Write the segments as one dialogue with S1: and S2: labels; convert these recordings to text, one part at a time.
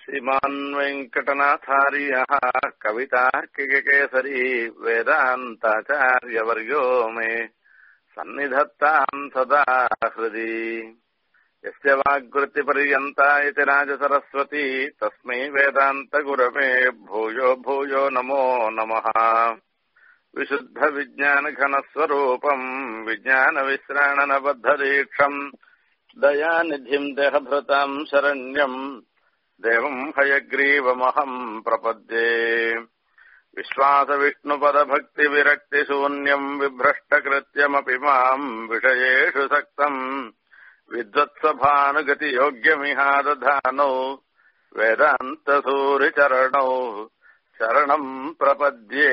S1: श्रीमान् वेङ्कटनाथार्यः कवितार्किककेसरी वेदान्ताचार्यवर्यो मे सन्निधत्ताम् सदा हृदि यस्य वाग्वृत्तिपर्यन्ता इति राजसरस्वती तस्मै वेदान्तगुरवे भूयो भूयो नमो नमः विशुद्धविज्ञानघनस्वरूपम् विज्ञानविश्राणनबद्धदीक्षम् दयानिधिम् देहभृताम् शरण्यम् देवम् हयग्रीवमहम् प्रपद्ये विश्वासविष्णुपदभक्तिविरक्तिशून्यम् बिभ्रष्टकृत्यमपि माम् विषयेषु सक्तम् विद्वत्सभानुगतियोग्यमिहादधानौ वेदान्तसूरिचरणौ शरणम् प्रपद्ये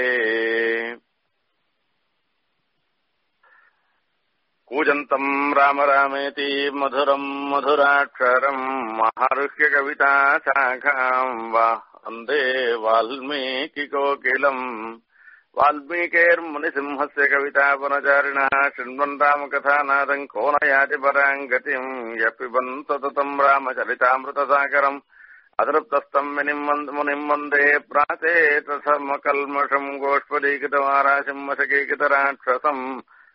S1: कूजन्तम् राम रामेति मधुरम् मधुराक्षरम् महारुह्यकविता शाखाम् वा वन्दे वाल्मीकिकोकिलम् वाल्मीकेर्मुनिसिंहस्य कविता पुनचारिणः शृण्वन् रामकथानादम् को न याति पराम् गतिम् यः पिबन् सततम् रामचरितामृतसागरम् अतृप्तस्तम् मुनिम् वन्दे प्राचेतसमकल्मषम् गोष्पदीकृतमाराशिम् वशकीकृतराक्षसम्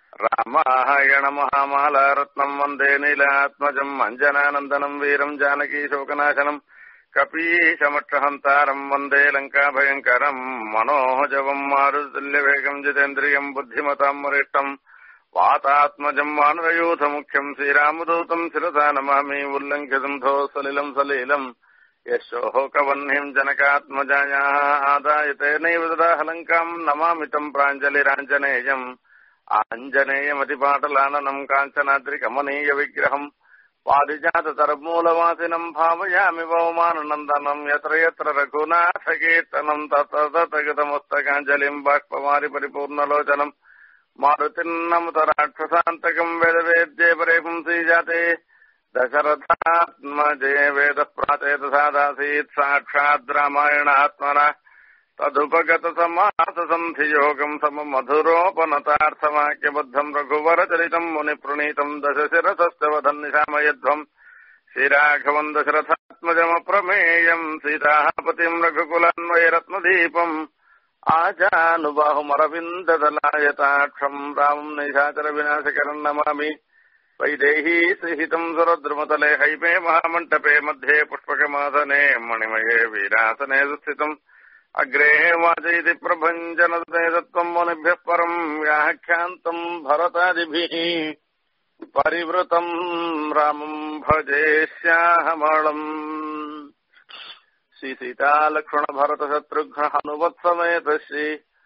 S1: रामायणमहामालारत्नम् वन्दे नीलात्मजम् अञ्जनानन्दनम् वीरम् जानकीशोकनाशनम् कपीशमक्षहन्तारम् वन्दे लङ्काभयङ्करम् मनोजवम् मारुतुल्यवेगम् जितेन्द्रियम् बुद्धिमताम् वरिष्ठम् वातात्मजम् वानरयूथमुख्यम् श्रीरामदूतम् शिरसा नमामि उल्लङ्घ्यसन्धो सलिलम् सलीलम् यशोकवह्निम् जनकात्मजायाः आदाय तेनैव ददाहलङ्काम् नमामि तम् प्राञ्जलिराञ्जनेयम् आञ्जनेयमतिपाटलाननम् काञ्चनाद्रिकमनीयविग्रहम् पारिजाततरमूलवासिनम् भावयामि भवमाननन्दनम् यत्र यत्र रघुनाथकीर्तनम् तत्र ततगतमस्तकाञ्जलिम् बाष्पमारि परिपूर्णलोचनम् मारुतिन्नमुत राक्षसान्तकम् वेदवेद्ये परे पुंसीजाते दशरथात्मजे वेदः प्राचेतसादासीत् साक्षात् रामायणात्मना तदुपगतसमाससन्धियोगम् सममधुरोपनतार्थवाक्यबद्धम् रघुवरचरितम् मुनिप्रणीतम् दशशिरसस्य वधन्निशामयध्वम् श्रीराघवम् दशरथात्मजमप्रमेयम् सीतापतिम् रघुकुलान्वयरत्नदीपम् आजानुबाहुमरविन्ददलायताक्षम् रामम् निशाचरविनाशकरम् नमामि वैदेही सहितम् सुरद्रुमतले हैमे महामण्डपे मध्ये पुष्पकमासने मणिमये वीरासने स्थितम् अग्रे वाचयति प्रभञ्जनदे दत्तम् मुनिभ्यः परम् व्याख्यान्तम् भरतादिभिः परिवृतम् रामम् भजेष्याहमळम् श्रीसीतालक्ष्मणभरतशत्रुघ्न हनुवत्समेत श्री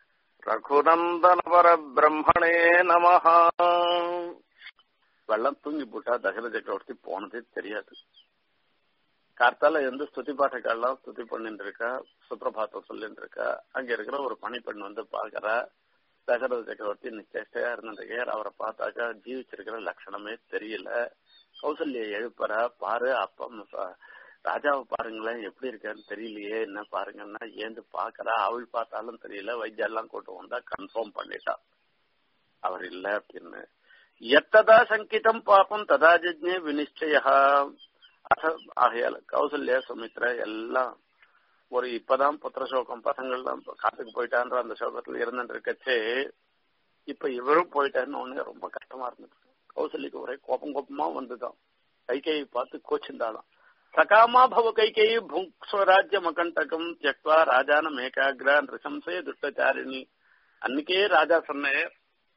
S1: ரகுநந்தனபரபிரம்மணே நமஹ வெள்ளம் தூங்கி போட்டா தசர சக்கரவர்த்தி போனதே தெரியாது கார்த்தால எந்த ஸ்துதி பாட்டுக்கெல்லாம் ஸ்துதி பண்ணிட்டு இருக்கா சுப்பிரபாத்தம் சொல்லிட்டு இருக்கா அங்க இருக்கிற ஒரு பணிப்பெண் வந்து பாக்குறா தசரத சக்கரவர்த்தி நிச்சேஷ்டையா இருந்திருக்கார் அவரை பார்த்தாக்கா ஜீவிச்சிருக்கிற லட்சணமே தெரியல கௌசல்ய எழுப்புறா பாரு அப்பா ராஜாவை பாருங்களேன் எப்படி இருக்கான்னு தெரியலையே என்ன பாருங்கன்னா ஏந்து பாக்குறா அவள் பார்த்தாலும் தெரியல வைத்தியெல்லாம் கூட்டு வந்தா கன்ஃபார்ம் பண்ணிட்டா அவர் இல்ல அப்படின்னு எத்ததா சங்கிதம் பாப்பம் ததா ஜஜ்ஞே வினிச்சய ஆகையால கௌசல்யா சுமித்ரா எல்லாம் ஒரு இப்பதான் புத்திர சோகம் பசங்கள்லாம் காட்டுக்கு போயிட்டான்ற அந்த சோகத்துல இருந்துட்டு இருக்கச்சே இப்ப இவரும் போயிட்டாருன்னு ஒண்ணு ரொம்ப கஷ்டமா இருந்தது கௌசல்யக்கு ஒரே கோபம் கோபமா வந்துதான் கைகையை பார்த்து கோச்சிருந்தாலும் சகாமா பவ கைகேயி புங்ஸ்வராஜ்யம் அகண்டகம் தியக்வா ராஜானம் ஏகாகிரா நிருசம்சே துஷ்டச்சாரிணி அன்னைக்கே ராஜா சொன்னேன்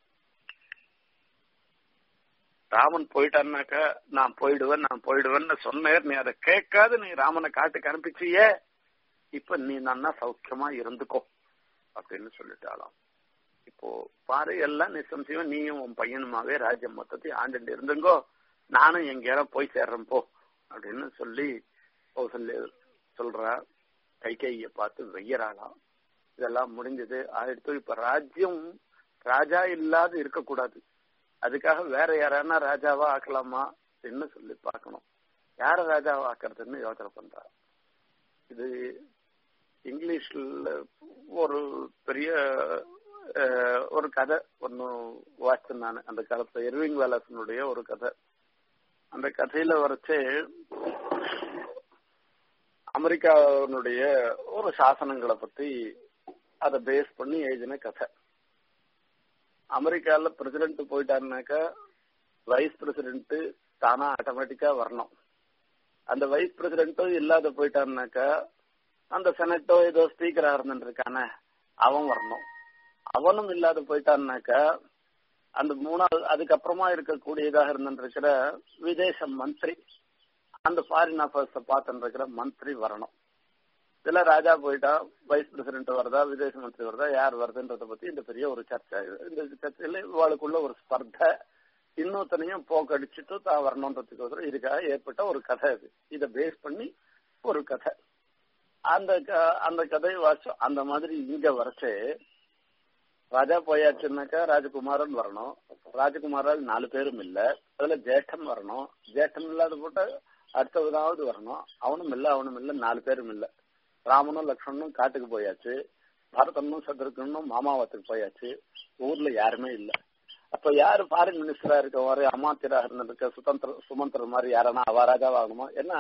S1: ராமன் போயிட்டான்னாக்கா நான் போயிடுவேன் நான் போயிடுவேன்னு சொன்னேன் நீ அதை கேட்காது நீ ராமனை காட்டுக்கு அனுப்பிச்சியே இப்ப நீ நன்னா சௌக்கியமா இருந்துக்கோ அப்படின்னு சொல்லிட்டாலாம் இப்போ பாரு எல்லாம் நிசம்சயம் நீயும் உன் பையனுமாவே ராஜ்யம் மொத்தத்தையும் ஆண்டுட்டு இருந்துங்கோ நானும் எங்கேயாரும் போய் சேர்றேன் போ அப்படின்னு சொல்லி கௌசல்ய சொல்றா கைகைய பார்த்து வெய்யறாளாம் இதெல்லாம் முடிஞ்சது ஆயிடுத்து இப்ப ராஜ்யம் ராஜா இல்லாத இருக்கக்கூடாது அதுக்காக வேற யாரானா ராஜாவா ஆக்கலாமா அப்படின்னு சொல்லி பார்க்கணும் யார ராஜாவா ஆக்குறதுன்னு யோசனை பண்றா இது இங்கிலீஷ்ல ஒரு பெரிய ஒரு கதை ஒன்னு வாசிச்சேன் நான் அந்த காலத்துல எர்விங் வேலசனுடைய ஒரு கதை அந்த கதையில வரைச்சு அமெரிக்காவினுடைய ஒரு சாசனங்களை பத்தி அதை பேஸ் பண்ணி எழுதின கதை அமெரிக்கால பிரசிடென்ட் போயிட்டாருனாக்கா வைஸ் பிரசிடென்ட் தானா ஆட்டோமேட்டிக்கா வரணும் அந்த வைஸ் பிரசிடென்ட்டும் இல்லாத போயிட்டாருனாக்கா அந்த செனட்டோ ஏதோ ஸ்பீக்கரா இருந்துருக்கானே அவன் வரணும் அவனும் இல்லாத போயிட்டான்னாக்கா அந்த மூணாவது அதுக்கப்புறமா இருக்கக்கூடியதாக இருந்துருக்கிற விதேச மந்திரி அந்த ஃபாரின் அஃபேர்ஸ் பார்த்துட்டு இருக்கிற மந்திரி வரணும் இதுல ராஜா போயிட்டா வைஸ் பிரசிடென்ட் வருதா விதேச மந்திரி வருதா யார் வருதுன்றத பத்தி இந்த பெரிய ஒரு சர்ச்சை இந்த சர்ச்சையில இவாளுக்குள்ள ஒரு ஸ்பர்தை இன்னொருத்தனையும் போக்கடிச்சுட்டு தான் வரணுன்றதுக்கோசரம் இதுக்காக ஏற்பட்ட ஒரு கதை இது இதை பேஸ் பண்ணி ஒரு கதை அந்த அந்த கதையை வாசம் அந்த மாதிரி இங்க வரைச்சு ராஜா போயாச்சுன்னாக்கா ராஜகுமாரன் வரணும் ராஜகுமாரால் நாலு பேரும் இல்ல அதுல ஜேஷ்டம் வரணும் ஜேஷ்டம் இல்லாத போட்ட அடுத்தவதாவது வரணும் அவனும் இல்ல அவனும் இல்ல நாலு பேரும் இல்ல ராமனும் லக்ஷ்மணும் காட்டுக்கு போயாச்சு பரதனும் சத்ருக்கனும் மாமாவத்துக்கு போயாச்சு ஊர்ல யாருமே இல்ல அப்ப யாரு ஃபாரின் மினிஸ்டரா இருக்கவாரு அமாத்திரா இருந்திருக்க சுதந்திர சுமந்திர மாதிரி யாரனா அவ ராஜாவாகணுமோ ஏன்னா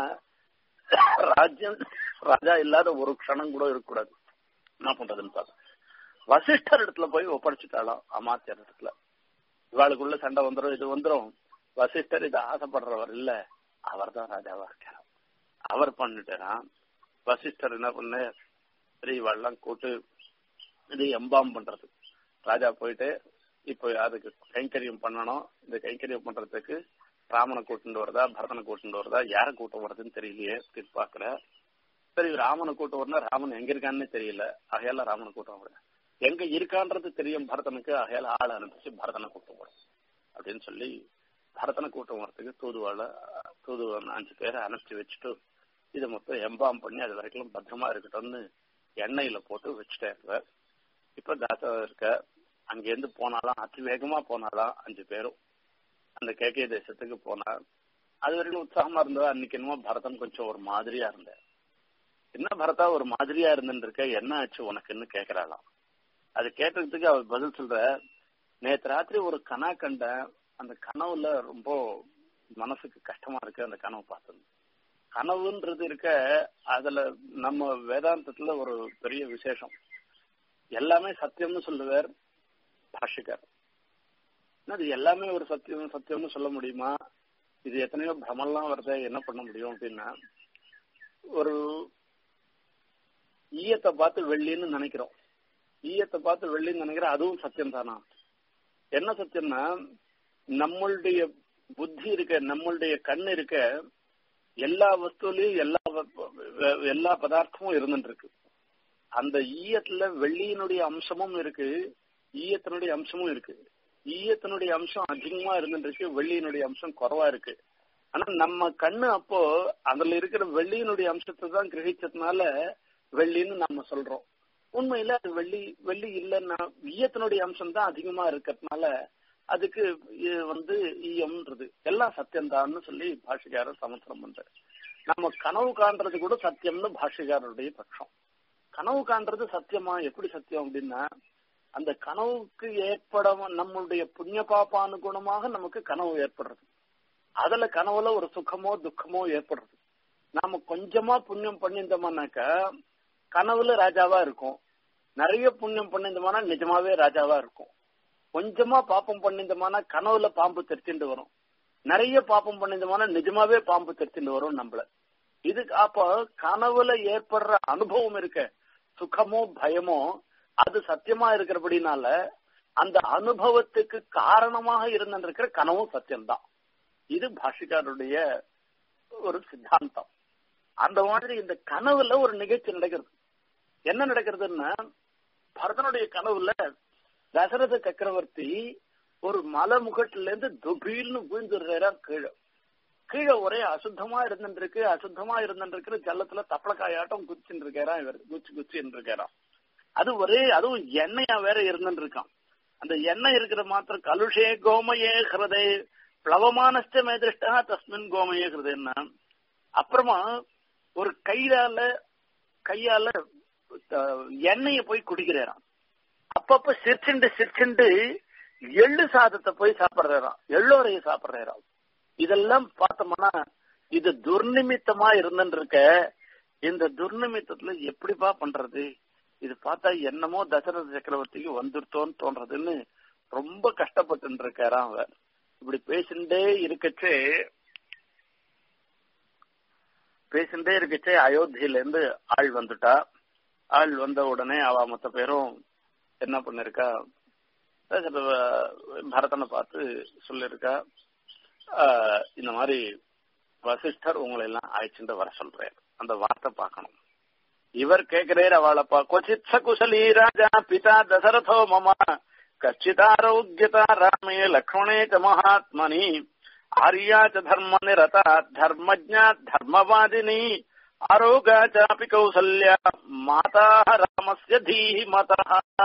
S1: ராஜ்யம் ராஜா இல்லாத ஒரு க்ஷணம் கூட இருக்கக்கூடாது என்ன பண்றதுன்னு பார்த்தா வசிஷ்டர் இடத்துல போய் ஒப்படைச்சுட்டாலும் அமாத்தியர் இடத்துல இவாளுக்குள்ள சண்டை வந்துடும் இது வந்துடும் வசிஷ்டர் இதை ஆசைப்படுறவர் இல்ல அவர் தான் ராஜாவா இருக்கார் அவர் பண்ணிட்டாராம் வசிஷ்டர் என்ன பண்ண சரி இவாள்லாம் கூட்டு இது எம்பாம் பண்றது ராஜா போயிட்டு இப்போ அதுக்கு கைங்கரியம் பண்ணணும் இந்த கைங்கரியம் பண்றதுக்கு ராமனை கூட்டிட்டு வருதா பரதனை கூட்டிட்டு வருதா யாரை கூட்டம் வருதுன்னு தெரியலையே பாக்குற சரி ராமனை கூட்டம் வரனா ராமன் எங்க இருக்கான்னு தெரியல ஆகையால ராமனை கூட்டம் வர எங்க இருக்கான்றது தெரியும் பரதனுக்கு ஆகையால ஆள் அனுப்பிச்சு பரதனை கூட்டம் வரும் அப்படின்னு சொல்லி பரதனை கூட்டம் வரத்துக்கு தூதுவாள தூதுவன் அஞ்சு பேரை அனுப்பிச்சு வச்சுட்டு இதை மொத்தம் எம்பாம் பண்ணி அது வரைக்கும் பத்திரமா இருக்கட்டும்னு எண்ணெயில போட்டு வச்சுட்டேன் இப்ப தாத்தா இருக்க அங்கேருந்து போனாலும் அதி வேகமா போனாலும் அஞ்சு பேரும் அந்த கேகே தேசத்துக்கு போனா அது வரைக்கும் உற்சாகமா இருந்ததா அன்னைக்கு என்னமோ பரதன் கொஞ்சம் ஒரு மாதிரியா இருந்தேன் என்ன பரதா ஒரு மாதிரியா இருந்துட்டு இருக்க என்ன ஆச்சு உனக்குன்னு கேக்குறாளாம் அது கேட்டதுக்கு அவர் பதில் சொல்ற நேத்து ராத்திரி ஒரு கனா கண்ட அந்த கனவுல ரொம்ப மனசுக்கு கஷ்டமா இருக்கு அந்த கனவு பார்த்தது கனவுன்றது இருக்க அதுல நம்ம வேதாந்தத்துல ஒரு பெரிய விசேஷம் எல்லாமே சத்தியம்னு சொல்லுவார் பாஷிகர் அது எல்லாமே ஒரு சத்தியம் சத்தியம்னு சொல்ல முடியுமா இது எத்தனையோ பிரமெல்லாம் வருத என்ன பண்ண முடியும் அப்படின்னா ஒரு ஈயத்தை பார்த்து வெள்ளின்னு நினைக்கிறோம் ஈயத்தை பார்த்து வெள்ளின்னு நினைக்கிற அதுவும் சத்தியம் தானா என்ன சத்தியம்னா நம்மளுடைய புத்தி இருக்க நம்மளுடைய கண் இருக்க எல்லா வஸ்துலயும் எல்லா எல்லா பதார்த்தமும் இருந்துட்டு இருக்கு அந்த ஈயத்துல வெள்ளியினுடைய அம்சமும் இருக்கு ஈயத்தினுடைய அம்சமும் இருக்கு ஈயத்தினுடைய அம்சம் அதிகமா இருந்துட்டு இருக்கு வெள்ளியினுடைய அம்சம் குறவா இருக்கு ஆனா நம்ம கண்ணு அப்போ அதுல இருக்கிற வெள்ளியினுடைய அம்சத்தை தான் கிரகிச்சதுனால வெள்ளின்னு நம்ம சொல்றோம் உண்மையில அது வெள்ளி வெள்ளி இல்லைன்னா ஈயத்தினுடைய அம்சம் தான் அதிகமா இருக்கிறதுனால அதுக்கு வந்து ஈயம்ன்றது எல்லாம் சத்தியம்தான்னு சொல்லி பாஷிகாரர் சமத்திரம் பண்றாரு நம்ம கனவு காண்றது கூட சத்தியம்னு பாஷிகாரருடைய பட்சம் கனவு காண்றது சத்தியமா எப்படி சத்தியம் அப்படின்னா அந்த கனவுக்கு ஏற்பட நம்மளுடைய புண்ணிய பாப்பானுகுணமாக நமக்கு கனவு ஏற்படுறது அதுல கனவுல ஒரு சுகமோ துக்கமோ ஏற்படுறது நாம கொஞ்சமா புண்ணியம் பண்ணியிருந்தோம்னாக்கா கனவுல ராஜாவா இருக்கும் நிறைய புண்ணியம் பண்ணியிருந்தோம்னா நிஜமாவே ராஜாவா இருக்கும் கொஞ்சமா பாப்பம் பண்ணியிருந்தோம்னா கனவுல பாம்பு தெரிச்சுட்டு வரும் நிறைய பாப்பம் பண்ணியிருந்தோம்னா நிஜமாவே பாம்பு தெரிச்சுட்டு வரும் நம்மள இதுக்கு அப்போ கனவுல ஏற்படுற அனுபவம் இருக்க சுகமோ பயமோ அது சத்தியமா இருக்கிறபடினால அந்த அனுபவத்துக்கு காரணமாக இருந்திருக்கிற கனவும் சத்தியம்தான் இது பாஷிகாருடைய ஒரு சித்தாந்தம் அந்த மாதிரி இந்த கனவுல ஒரு நிகழ்ச்சி நடக்கிறது என்ன நடக்கிறதுன்னா பரதனுடைய கனவுல தசரத சக்கரவர்த்தி ஒரு மலை முகட்டில இருந்து துபீல்னு விழுந்துடுறா கீழே கீழே ஒரே அசுத்தமா இருந்துருக்கு அசுத்தமா இருந்துருக்கிற ஜல்லத்துல தப்பளக்காயாட்டம் குச்சின்னு இருக்காராம் இவர் குச்சி குச்சின்னு இருக்காராம் அது ஒரே அதுவும் எண்ணெயா வேற இருந்துட்டு இருக்கான் அந்த எண்ணெய் இருக்கிற மாத்திரம் கலுஷே கோமயே ஹிருதே பிளவமானஸ்ட மேதிருஷ்டா தஸ்மின் கோமயே ஹிருதேன்னா அப்புறமா ஒரு கையால கையால எண்ணெய போய் குடிக்கிறாராம் அப்பப்ப சிரிச்சுண்டு சிரிச்சுண்டு எள்ளு சாதத்தை போய் சாப்பிடுறாராம் எள்ளோரைய சாப்பிடுறாராம் இதெல்லாம் பார்த்தோம்னா இது துர்நிமித்தமா இருந்துட்டு இருக்க இந்த துர்நிமித்தத்துல எப்படிப்பா பண்றது இது பார்த்தா என்னமோ தசரத சக்கரவர்த்திக்கு வந்துருத்தோன்னு தோன்றதுன்னு ரொம்ப கஷ்டப்பட்டு இருக்காராம் அவர் இப்படி பேசிண்டே இருக்கச்சே பேசிண்டே இருக்கச்சே அயோத்தியில இருந்து ஆள் வந்துட்டா ஆள் வந்த உடனே அவ மொத்த பேரும் என்ன பண்ணிருக்கா பரதனை பார்த்து சொல்லிருக்கா இந்த மாதிரி வசிஷ்டர் உங்களை எல்லாம் அழைச்சிட்டு வர சொல்றாரு அந்த வார்த்தை பார்க்கணும் இவர் கேக்குறாரு அவளப்பா கொச்சித் சகுசலி ராஜா பிதா தசரதோ மம கச்சிதாரோக்கியதா ராமே லக்ஷ்மணே ச மகாத்மனி ஆர்யா ச தர்ம நிரதா தர்மஜா தர்மவாதினி ஆரோகா சாபி கௌசல்யா மாதா ராமஸ்ய தீமதா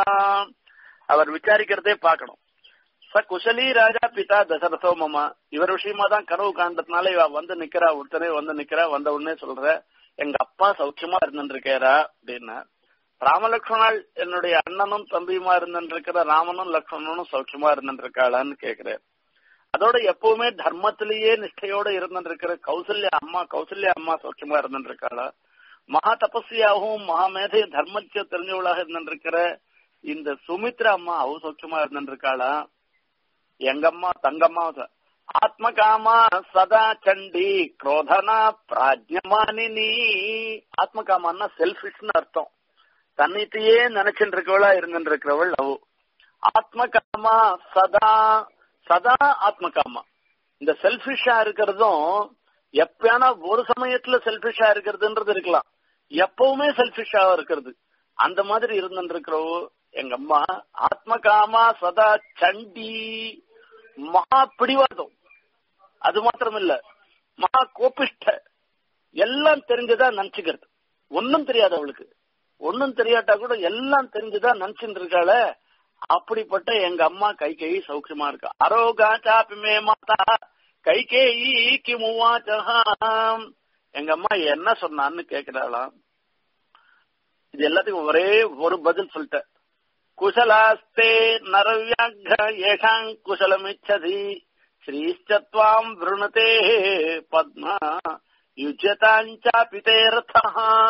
S1: அவர் விசாரிக்கிறதே பார்க்கணும் ச குசலி ராஜா பிதா தசரதோ மமா இவர் விஷயமா தான் கனவு காண்டதுனால இவ வந்து நிக்கிறா ஒருத்தனே வந்து நிக்கிறா வந்த உடனே சொல்ற எங்க அப்பா சௌக்கியமா இருந்துருக்காரா அப்படின்னா ராமலக்ஷ்மணால் என்னுடைய அண்ணனும் தம்பியுமா இருந்துருக்கிற ராமனும் லக்ஷ்மணனும் சௌக்கியமா இருந்துருக்காளான்னு கேக்குறேன் அதோட எப்பவுமே தர்மத்திலேயே நிஷ்டையோட இருந்துருக்கிற கௌசல்யா அம்மா கௌசல்யா அம்மா சௌக்கியமா இருந்துருக்காளா மகா தபஸ்யாவும் மகாமேதை தர்மத்தை தெரிஞ்சவளாக இருந்துருக்கிற இந்த சுமித்ரா அம்மா அவ சௌக்கியமா இருந்துருக்காளா எங்க அம்மா தங்கம்மா ஆத்மகாமா சதா சண்டி குரோதனா பிராஜ்யமானினி ஆத்மகாமான்னா செல்ஃபிஷ்னு அர்த்தம் தன்னித்தையே நினைச்சுட்டு இருக்கவளா இருந்துட்டு இருக்கிறவள் அவ ஆத்மகாமா சதா சதா ஆத்மகாமா இந்த செல்ஃபிஷா இருக்கிறதும் எப்பயானா ஒரு சமயத்துல செல்ஃபிஷா இருக்கிறதுன்றது இருக்கலாம் எப்பவுமே செல்ஃபிஷா இருக்கிறது அந்த மாதிரி இருந்துட்டு இருக்கிறவோ எங்க அம்மா ஆத்மகாமா சதா சண்டி மகா பிடிவாதம் அது மாத்திரம் இல்ல மகா கோபிஷ்ட எல்லாம் தெரிஞ்சதா நினைச்சுக்கிறது ஒன்னும் தெரியாது அவளுக்கு ஒன்னும் தெரியாட்டா கூட எல்லாம் தெரிஞ்சுதா நினைச்சுட்டு இருக்காள அப்படிப்பட்ட எங்க அம்மா கைகேயி சௌக்கியமா இருக்கா அரோகா சாப்பிமே மாதா கைகேயி கிமுவாச்சகாம் எங்க அம்மா என்ன சொன்னான்னு கேக்குறாளாம் இது எல்லாத்துக்கும் ஒரே ஒரு பதில் சொல்லிட்டேன் குசலாஸ்தே நரவியாக்ர ஏஷாங் குசலமிச்சதி ஸ்ரீஷ்டத்வாம் விருணதே பத்மா யுஜதாஞ்சாபி தேரதா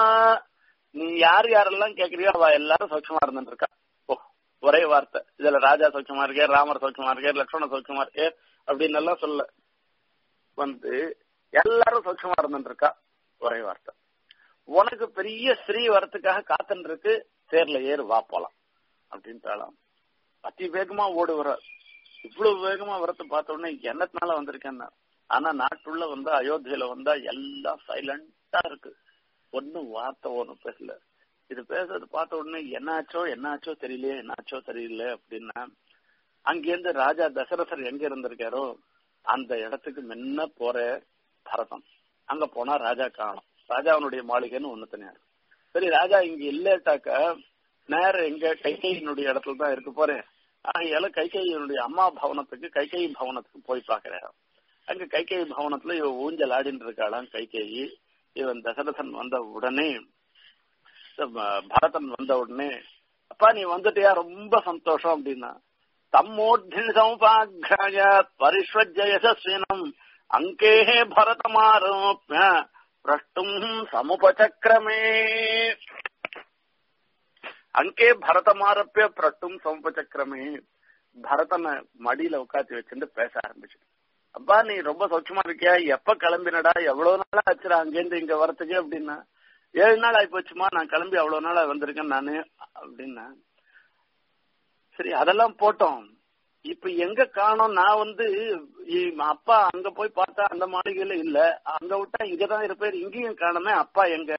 S1: நீ யார் யாரெல்லாம் கேக்குறியோ அவ எல்லாரும் சௌக்கியமா இருந்துட்டு இருக்கா ஓ ஒரே வார்த்தை இதுல ராஜா சௌக்கியமா இருக்கே ராமர் சௌக்கியமா இருக்கே லக்ஷ்மண சௌக்கியமா இருக்கே அப்படின்னு எல்லாம் சொல்ல வந்து எல்லாரும் சௌக்கியமா இருந்துட்டு இருக்கா ஒரே வார்த்தை உனக்கு பெரிய ஸ்ரீ வரத்துக்காக காத்துன்னு இருக்கு தேர்ல ஏறு வா போலாம் அப்படின்ட்டாலாம் அதி வேகமா ஓடுவர இவ்வளவு வேகமா வரத்தை பார்த்த உடனே என்னத்தினால வந்திருக்கேன்னா ஆனா நாட்டுள்ள வந்து அயோத்தியில வந்தா எல்லாம் சைலண்டா இருக்கு ஒன்னும் வார்த்தை ஒன்னும் பேசல இது பேசுறது பார்த்த உடனே என்னாச்சோ என்னாச்சோ தெரியலையே என்னாச்சோ தெரியல அப்படின்னா அங்கிருந்து ராஜா தசரதர் எங்க இருந்திருக்காரோ அந்த இடத்துக்கு முன்ன போற பரதம் அங்க போனா ராஜா காணும் ராஜாவனுடைய மாளிகைன்னு ஒண்ணு தனியா சரி ராஜா இங்க இல்லட்டாக்க நேரம் எங்க கைகையினுடைய இடத்துல தான் இருக்க போறேன் ஆகையால கைகையினுடைய அம்மா பவனத்துக்கு கைகை பவனத்துக்கு போய் பாக்குறேன் அங்க கைகை பவனத்துல இவ ஊஞ்சல் ஆடின்னு இருக்காளாம் கைகேயி இவன் தசரதன் வந்த உடனே பரதன் வந்த உடனே அப்பா நீ வந்துட்டியா ரொம்ப சந்தோஷம் அப்படின்னா தம்மோர்தின் சமுபாகிராய பரிஸ்வஜ யசஸ்வினம் அங்கே பரதமாரோப்ய பிரஷ்டும் சமுபச்சக்கிரமே அங்கே பரதமாரப்பிய பிரட்டும் சமுபச்சக்கிரமே பரதனை மடியில உட்காந்து வச்சுட்டு பேச ஆரம்பிச்சு அப்பா நீ ரொம்ப சௌக்கியமா இருக்கியா எப்ப கிளம்பினடா எவ்வளவு நாளா ஆச்சுடா அங்கேருந்து இங்க வரத்துக்கு அப்படின்னா ஏழு நாள் ஆயிப்போச்சுமா நான் கிளம்பி அவ்வளவு நாளா வந்திருக்கேன் நானு அப்படின்னா சரி அதெல்லாம் போட்டோம் இப்ப எங்க காணோம் நான் வந்து அப்பா அங்க போய் பார்த்தா அந்த மாளிகையில இல்ல அங்க விட்டா இங்கதான் இருப்பேன் இங்கேயும் காணமே அப்பா எங்க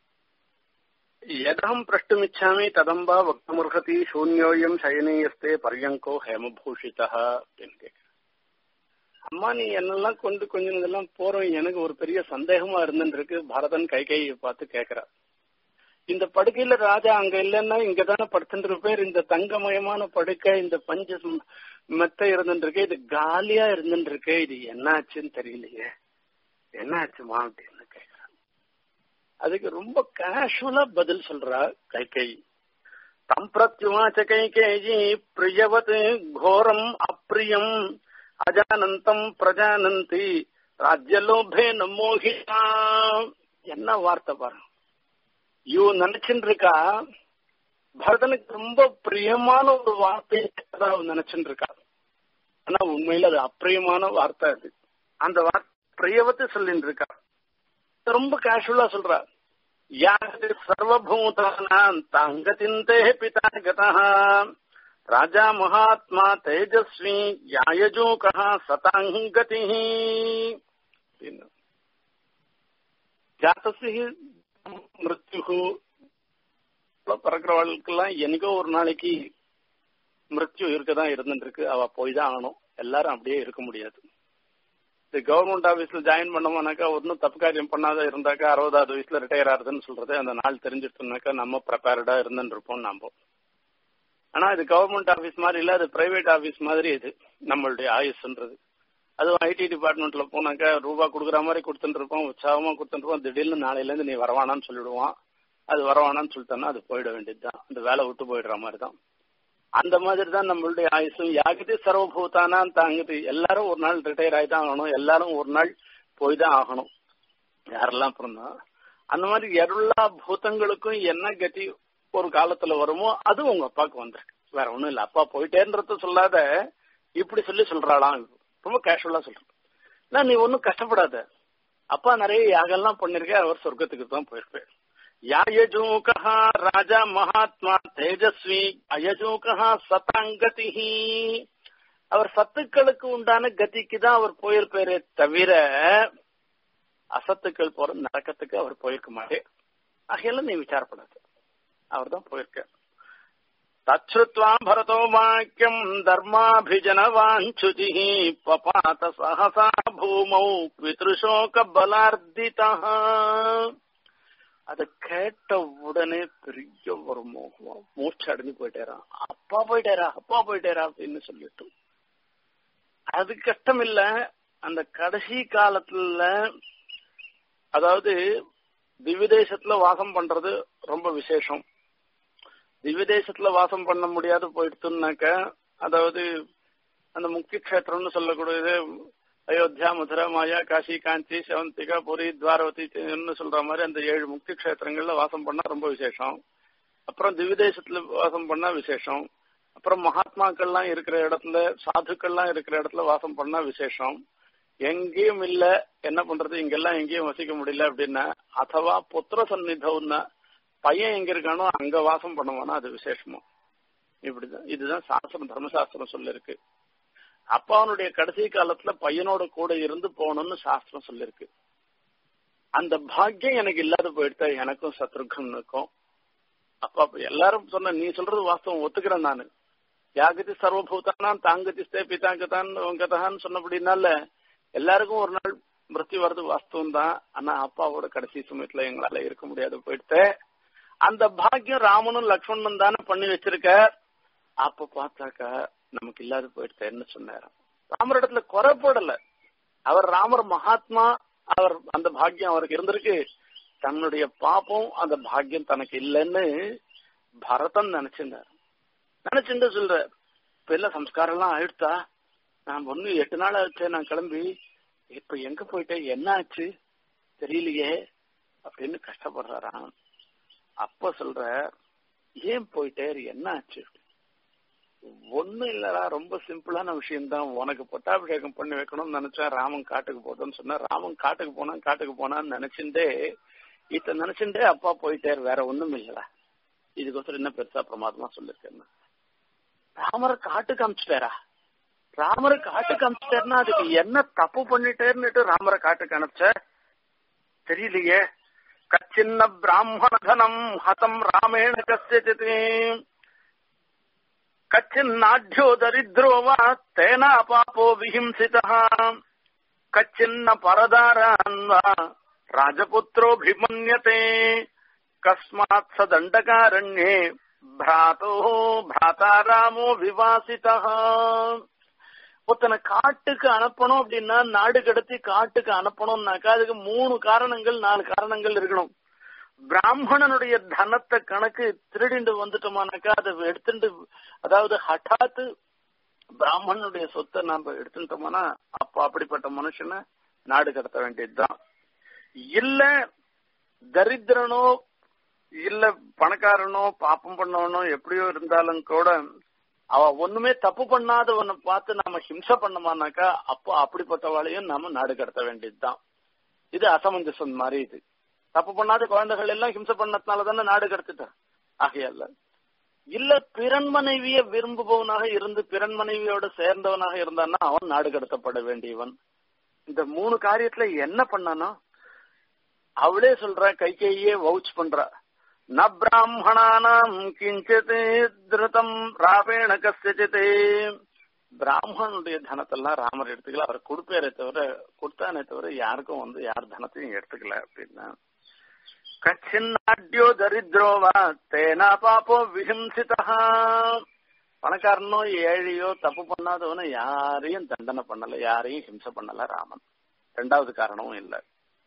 S1: எதம் பிரஷ்டுமிச்சாமி ததம்பா வக்தமுர்ஹதி சூன்யோயம் சயனீயஸ்தே பர்யங்கோ ஹேமபூஷிதா அப்படின்னு கேட்க அம்மா நீ என்னெல்லாம் கொண்டு கொஞ்சம் இதெல்லாம் போறோம் எனக்கு ஒரு பெரிய சந்தேகமா இருந்துருக்கு பரதன் கை கையை பார்த்து கேக்குறா இந்த படுக்கையில ராஜா அங்க இல்லைன்னா இங்கதானே படுத்துட்டு இருப்பேன் இந்த தங்கமயமான படுக்கை இந்த பஞ்ச மெத்த இருந்துருக்கு இது காலியா இருந்துருக்கு இது என்னாச்சுன்னு தெரியலையே என்னாச்சுமா அப்படின்னு கேக்குறான் அதுக்கு ரொம்ப கேஷுவலா பதில் சொல்றா கைகை தம் பிரத்யுவாச்ச கைகேயி பிரியவத் கோரம் அப்பிரியம் அஜானந்தம் பிரஜானந்தி ராஜ்யலோபே மோகிதா என்ன வார்த்தை பாரு
S2: இவ நினைச்சுட்டு இருக்கா பரதனுக்கு ரொம்ப பிரியமான ஒரு வார்த்தை அவ நினைச்சுட்டு இருக்கா ஆனா உண்மையில அது அப்பிரியமான வார்த்தை அது அந்த வார்த்தை பிரியவத்தை சொல்லிட்டு இருக்கா ரொம்ப கேஷுவலா சொல்றா யாரு சர்வபூதானாம் தாங்கதிந்தே பிதா கதா ராஜா மகாத்மா தேஜஸ்வி யாயஜூகா சதாங்கதி ஜாத்தசி மிருத்யு பிறக்கிறவளுக்கெல்லாம் என்னைக்கோ ஒரு நாளைக்கு மிருத்யு இருக்கதான் இருந்துட்டு இருக்கு அவ போய் தான் ஆகணும் எல்லாரும் அப்படியே இருக்க முடியாது இந்த கவர்மெண்ட் ஆபீஸ்ல ஜாயின் பண்ணோம்னாக்கா ஒன்னும் தப்பு காரியம் பண்ணாத இருந்தாக்கா அறுபதாவது வயசுல ரிட்டையர் ஆகுதுன்னு சொல்றது அந்த நாள் தெரிஞ்சிட்டோம்னாக்கா நம்ம ப்ரிப்பேர்டா இருந்துட்டு இருப்போம் நாம ஆனா இது கவர்மெண்ட் ஆபீஸ் மாதிரி இல்ல அது பிரைவேட் ஆபீஸ் மாதிரி இது நம்மளுடைய ஆயுஸ்ன்றது அதுவும் ஐடி டிபார்ட்மெண்ட்ல போனாக்கா ரூபா கொடுக்குற மாதிரி கொடுத்துட்டு இருப்போம் உற்சாகமா கொடுத்துட்டு இருப்போம் திடீர்னு நாளையில இருந்து நீ வரவானான்னு சொல்லிடுவான் அது வரவானான்னு சொல்லிட்டோம்னா அது போயிட வேண்டியதுதான் அந்த வேலை விட்டு போயிடுற மாதிரி தான் அந்த மாதிரி தான் நம்மளுடைய ஆயுசும் யாகிட்டு சர்வபூதானா தாங்குது எல்லாரும் ஒரு நாள் ரிட்டையர் ஆகி தான் ஆகணும் எல்லாரும் ஒரு நாள் போய் தான் ஆகணும் யாரெல்லாம் பிறந்தா அந்த மாதிரி எல்லா பூதங்களுக்கும் என்ன கதி ஒரு காலத்துல வருமோ அது உங்க அப்பாவுக்கு வந்திருக்கு வேற ஒண்ணும் இல்ல அப்பா போயிட்டேன்றத சொல்லாத இப்படி சொல்லி சொல்றாளாம் ரொம்ப கேஷுவலா சொல்றேன் நீ ஒன்னும் கஷ்டப்படாத அப்பா நிறைய யாகெல்லாம் பண்ணிருக்க அவர் சொர்க்கத்துக்கு தான் போயிருப்பார் யாயஜூகா ராஜா மகாத்மா தேஜஸ்வி அயஜூகா சதாங்கதி அவர் சத்துக்களுக்கு உண்டான கதிக்கு தான் அவர் போயிருப்பாரே தவிர அசத்துக்கள் போற நரக்கத்துக்கு அவர் போயிருக்க மாட்டேன் ஆகையெல்லாம் நீ விசாரப்படாது அவர் தான் போயிருக்கார் தச்சுத்வா பரதோ வாக்கியம் தர்மாபிஜன வாஞ்சுதி பபாத சகசா பூமௌ பித்ருஷோக பலார்த்திதா அத கேட்ட உடனே பெரிய ஒரு மோகம் மூச்சு அடைஞ்சு போயிட்டாரா அப்பா போயிட்டாரா அப்பா போயிட்டாரா அப்படின்னு சொல்லிட்டு அது கஷ்டம் இல்ல அந்த கடைசி காலத்துல அதாவது திவ்யதேசத்துல வாசம் பண்றது ரொம்ப விசேஷம் திவ்யதேசத்துல வாசம் பண்ண முடியாது போயிடுத்துனாக்க அதாவது அந்த முக்கிய கஷேத்திரம்னு சொல்லக்கூடியது அயோத்தியா மதுரா மாயா காசி காஞ்சி செவந்திகா புரி துவாரவதி சொல்ற மாதிரி அந்த ஏழு முக்கிய கஷேத்திரங்கள்ல வாசம் பண்ணா ரொம்ப விசேஷம் அப்புறம் திவ்யதேசத்துல வாசம் பண்ணா விசேஷம் அப்புறம் மகாத்மாக்கள்லாம் இருக்கிற இடத்துல சாதுக்கள்லாம் இருக்கிற இடத்துல வாசம் பண்ணா விசேஷம் எங்கேயும் இல்ல என்ன பண்றது இங்கெல்லாம் எங்கேயும் வசிக்க முடியல அப்படின்னா அதுவா புத்திர சந்நிதம்னா பையன் எங்க இருக்கானோ அங்க வாசம் பண்ணுவானா அது விசேஷமா இப்படிதான் இதுதான் சாஸ்திரம் தர்மசாஸ்திரம் சொல்லிருக்கு அப்பாவனுடைய கடைசி காலத்துல பையனோட கூட இருந்து போகணும்னு சாஸ்திரம் சொல்லிருக்கு அந்த பாக்கியம் எனக்கு இல்லாத போயிடுத்த எனக்கும் சத்ருகனுக்கும் அப்பா எல்லாரும் சொன்ன நீ சொல்றது வாஸ்தவம் ஒத்துக்கிறேன் நானு யாகதி சர்வபூதானான் தாங்கதி ஸ்தே பிதாங்கதான் கதான்னு சொன்னபடினால எல்லாருக்கும் ஒரு நாள் மிருத்தி வர்றது வாஸ்தவம் தான் ஆனா அப்பாவோட கடைசி சமயத்துல எங்களால இருக்க முடியாது போயிடுத்த அந்த பாக்கியம் ராமனும் லக்ஷ்மணனும் தானே பண்ணி வச்சிருக்க அப்ப பார்த்தாக்கா நமக்கு இல்லாத போயிடுச்சேன்னு சொன்னார் ராமர் இடத்துல குறைப்படல அவர் ராமர் மகாத்மா அவர் அந்த பாக்கியம் அவருக்கு இருந்திருக்கு தன்னுடைய பாப்பம் அந்த பாக்கியம் தனக்கு இல்லைன்னு பரதன் நினைச்சிருந்தார் நினைச்சுட்டு சொல்ற இப்ப எல்லாம் சம்ஸ்காரம் எல்லாம் ஆயிடுத்தா நான் ஒண்ணு எட்டு நாள் ஆச்சு நான் கிளம்பி இப்ப எங்க போயிட்டேன் என்ன ஆச்சு தெரியலையே அப்படின்னு கஷ்டப்படுறாராம் அப்ப சொல்ற ஏன் போயிட்டே என்ன ஆச்சு ஒண்ணும் இல்லடா ரொம்ப சிம்பிளான விஷயம் தான் உனக்கு பட்டாபிஷேகம் பண்ணி வைக்கணும்னு நினைச்சேன் ராமன் காட்டுக்கு போதுன்னு சொன்னா ராமன் காட்டுக்கு போனா காட்டுக்கு போனான்னு நினைச்சுட்டே இத நினைச்சுட்டே அப்பா போயிட்டாரு வேற ஒண்ணும் இல்லடா இதுக்கோசரம் என்ன பெருசா பிரமாதமா சொல்லிருக்கேன் ராமரை காட்டுக்கு அமிச்சிட்டாரா ராமரை காட்டுக்கு அமிச்சிட்டாருன்னா அதுக்கு என்ன தப்பு பண்ணிட்டேன்னுட்டு ராமரை காட்டுக்கு அனுப்பிச்ச தெரியலையே கச்சின்ன பிராமண தனம் ஹதம் ராமேண கசியத்தை कच्चिन्नाढ्यो दरिद्रो वा तेना पापो विहिंसितः कच्चिन्न परदारान् वा राजपुत्रोऽभिमन्यते कस्मात् स दण्डकारण्ये भ्रातोः भ्राता रामो विवासितः ஒருத்தனை காட்டுக்கு அனுப்பணும் அப்படின்னா நாடு கடத்தி காட்டுக்கு அனுப்பணும்னாக்கா அதுக்கு மூணு காரணங்கள் நாலு காரணங்கள் இருக்கணும் பிராமணனுடைய தனத்தை கணக்கு திருடிண்டு வந்துட்டோமானாக்கா அதை எடுத்துட்டு அதாவது ஹட்டாத்து பிராமணனுடைய சொத்தை நாம எடுத்துட்டோம்னா அப்ப அப்படிப்பட்ட மனுஷனை நாடு கடத்த வேண்டியதுதான் இல்ல தரித்திரனோ இல்ல பணக்காரனோ பாப்பம் பண்ணவனோ எப்படியோ இருந்தாலும் கூட அவ ஒண்ணுமே தப்பு பண்ணாதவனை பார்த்து நாம ஹிம்சை பண்ணோமானாக்கா அப்போ அப்படிப்பட்டவாளையும் நாம நாடு கடத்த வேண்டியதுதான் இது அசமஞ்சசம் மாதிரி இது தப்பு பண்ணாத குழந்தைகள் எல்லாம் ஹிம்சை பண்ணதுனால தானே நாடு கடத்திட்டா ஆகையால இல்ல பிறன் மனைவிய விரும்புபவனாக இருந்து பிறன் மனைவியோட சேர்ந்தவனாக இருந்தான்னா அவன் நாடு கடத்தப்பட வேண்டியவன் இந்த மூணு காரியத்துல என்ன பண்ணானோ அவளே சொல்ற கை கையே வவுச் பண்றா ந பிராமணானாம் கிஞ்சித் திருதம் ராபேண கசித் பிராமணனுடைய தனத்தெல்லாம் ராமர் எடுத்துக்கல அவர் கொடுப்பேரே தவிர கொடுத்தானே தவிர யாருக்கும் வந்து யார் தனத்தையும் எடுத்துக்கல அப்படின்னா கச்சின்னாட்யோ தரித்ரோவா தேனா பாப்போ விஹிம்சிதா பணக்காரனோ ஏழையோ தப்பு பண்ணாதவனோ யாரையும் தண்டனை பண்ணல யாரையும் ஹிம்சை பண்ணல ராமன் ரெண்டாவது காரணமும் இல்ல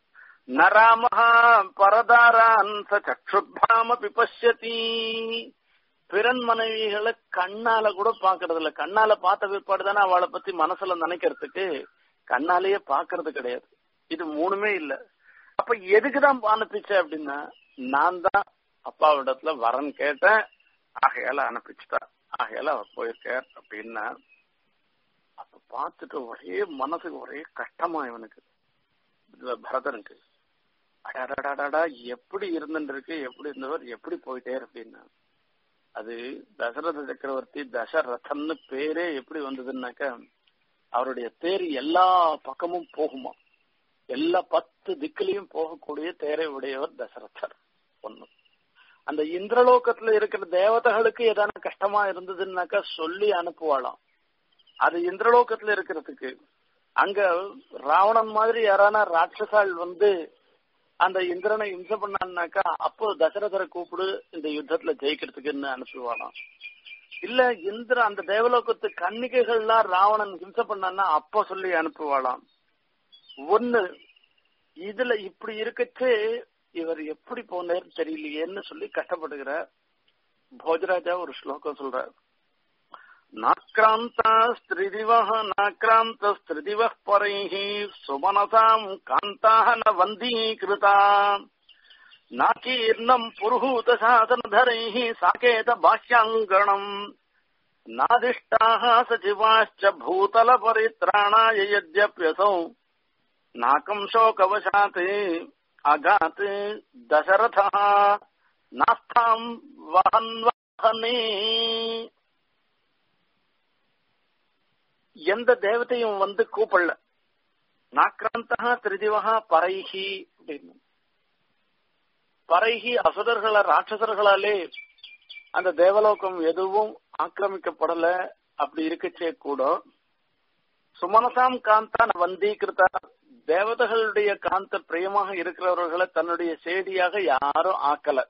S2: நராமஹா பரதாரான் சச்சுத்பாமபி பசியதி பிறன் மனைவிகளை கண்ணால கூட பாக்குறது இல்ல கண்ணால பார்த்த பிற்பாடு தானே அவளை பத்தி மனசுல நினைக்கிறதுக்கு கண்ணாலேயே பாக்குறது கிடையாது இது மூணுமே இல்ல அப்ப எதுக்குதான் அனுப்பிச்ச அப்படின்னா நான் தான் அப்பாவிடத்துல வரன் கேட்டேன் ஆகையால அனுப்பிச்சுட்டா ஆகையால அவர் போயிருக்கார் அப்படின்னா அப்ப பார்த்துட்டு ஒரே மனசுக்கு ஒரே கஷ்டமா இவனுக்கு பரதனுக்கு அடாடாடாடா எப்படி இருந்துருக்கு எப்படி இருந்தவர் எப்படி போயிட்டே அப்படின்னா அது தசரத சக்கரவர்த்தி தசரதன்னு பேரே எப்படி வந்ததுன்னாக்க அவருடைய தேர் எல்லா பக்கமும் போகுமா எல்லா பத்து திக்கிலையும் போகக்கூடிய தேரை உடையவர் தசரதர் ஒண்ணு அந்த இந்திரலோகத்துல இருக்கிற தேவதைகளுக்கு ஏதான கஷ்டமா இருந்ததுன்னாக்கா சொல்லி அனுப்புவாளாம் அது இந்திரலோகத்துல இருக்கிறதுக்கு அங்க ராவணன் மாதிரி யாரான ராட்சசால் வந்து அந்த இந்திரனை இம்சை பண்ணான்னாக்கா அப்போ தசரதரை கூப்பிடு இந்த யுத்தத்துல ஜெயிக்கிறதுக்குன்னு அனுப்புவானாம் இல்ல இந்திர அந்த தேவலோகத்து கன்னிகைகள்லாம் ராவணன் ஹிம்சை பண்ணான்னா அப்போ சொல்லி அனுப்புவாளாம் ஒண்ணு இதுல இப்படி இருக்கச்சு இவர் எப்படி போனார் தெரியலையேன்னு சொல்லி கஷ்டப்படுகிற போஜராஜா ஒரு ஸ்லோகம் சொல்ற நாக்ராந்தாஸ்திரிதிவः நாக்ராந்தஸ்திரிதிவः பரைः சுமனசாம் காந்தாः न वन्दीकृता नाकीर्णम् पुरुहूतशासनधरैः साकेत बाह्याङ्गणम् नादिष्टाः सचिवाश्च भूतलपरित्राणाय यद्यप्यसौ नाकम् शोकवशात् अगात् दशरथः नास्थाम् वहन्वहने எந்த தேவதையும் வந்து கூப்பிடல நாக்ராந்தகா திருதிவகா பரைஹி அப்படின்னு பரைஹி அசுரர்கள ராட்சசர்களாலே அந்த தேவலோகம் எதுவும் ஆக்கிரமிக்கப்படல அப்படி இருக்கச்சே கூட சுமனசாம் காந்தா வந்தீகிருத்தா தேவதைகளுடைய காந்த பிரியமாக இருக்கிறவர்களை தன்னுடைய செய்தியாக யாரும் ஆக்கல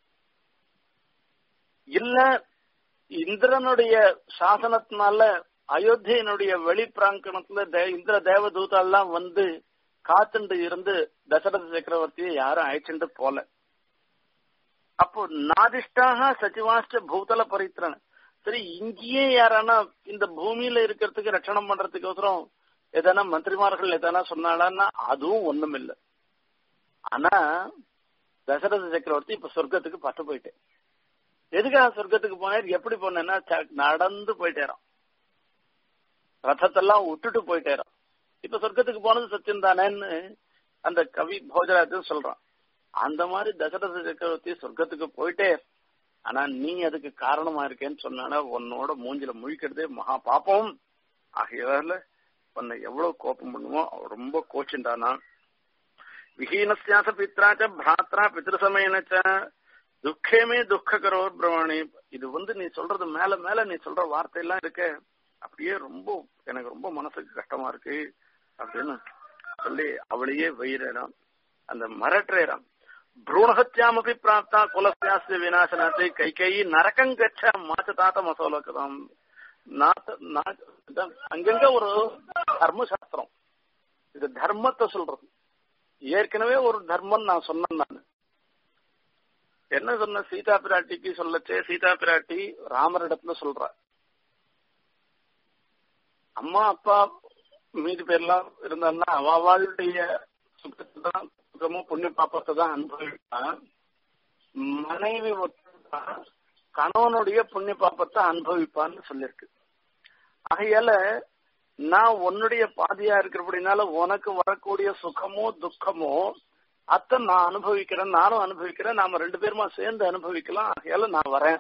S2: இல்ல இந்திரனுடைய சாசனத்தினால அயோத்தியனுடைய வெளி பிராங்கணத்துல இந்திர தேவதூதெல்லாம் வந்து காத்துண்டு இருந்து தசரத சக்கரவர்த்தியை யாரும் அழைச்சிட்டு போல அப்போ நாதிஷ்டாக சச்சிவாஷ்ட பூதல பரித்திரன் சரி இங்கேயே யாரானா இந்த பூமியில இருக்கிறதுக்கு ரட்சணம் பண்றதுக்கோசரம் எதனா மந்திரிமார்கள் எதனா சொன்னாலான்னா அதுவும் ஒண்ணும் இல்லை ஆனா தசரத சக்கரவர்த்தி இப்ப சொர்க்கத்துக்கு பட்டு போயிட்டேன் எதுக்காக சொர்க்கத்துக்கு போனார் எப்படி போனேன்னா நடந்து போயிட்டேறான் ரதத்தெல்லாம் விட்டுட்டு போயிட்டேறான் இப்ப சொர்க்கத்துக்கு போனது சத்தியம் தானேன்னு அந்த கவி போஜராஜன் சொல்றான் அந்த மாதிரி தசரத சக்கரவர்த்தி சொர்க்கத்துக்கு போயிட்டே ஆனா நீ அதுக்கு காரணமா இருக்கேன்னு சொன்னா உன்னோட மூஞ்சில முழிக்கிறதே மகா பாப்பம் ஆகையால உன்னை எவ்வளவு கோபம் பண்ணுமோ ரொம்ப கோச்சுண்டானா விஹீனஸ்யாச பித்ராச்ச பிராத்ரா பித்ருசமயனச்ச துக்கமே துக்ககரோர் பிரமணி இது வந்து நீ சொல்றது மேல மேல நீ சொல்ற வார்த்தையெல்லாம் இருக்க அப்படியே ரொம்ப எனக்கு ரொம்ப மனசுக்கு கஷ்டமா இருக்கு அப்படின்னு சொல்லி அவளையே வயிறான் அந்த மரட்டுறான் ಭ್ರೂಣಹತ್ಯಾಮಪಿ ಪ್ರಾಪ್ತ ಕುಲಸ್ಯಾಸ್ಯ ವಿನಾಶನಾತೆ ಕೈಕೈ நரகம் கச்ச மாச்ச தாத்த மசோலக்கதான் அங்கங்க ஒரு தர்ம சாஸ்திரம் இது தர்மத்தை சொல்றது ஏற்கனவே ஒரு தர்மம் நான் சொன்னேன் நான் என்ன சொன்ன சீதா பிராட்டிக்கு சொல்லச்சே சீதா பிராட்டி ராமரிடத்துல சொல்ற அம்மா அப்பா மீதி பேர்லாம் இருந்தான்னா அவளுடைய சுகத்தை தான் சுகமும் புண்ணிய பாப்பத்தை தான் அனுபவிப்பான் மனைவி ஒத்துதான் கணவனுடைய புண்ணிய பாப்பத்தை அனுபவிப்பான்னு சொல்லியிருக்கு ஆகையால நான் உன்னுடைய பாதியா இருக்கிறபடினால உனக்கு வரக்கூடிய சுகமோ துக்கமோ அத்தை நான் அனுபவிக்கிறேன் நானும் அனுபவிக்கிறேன் நாம ரெண்டு பேருமா சேர்ந்து அனுபவிக்கலாம் ஆகையால நான் வரேன்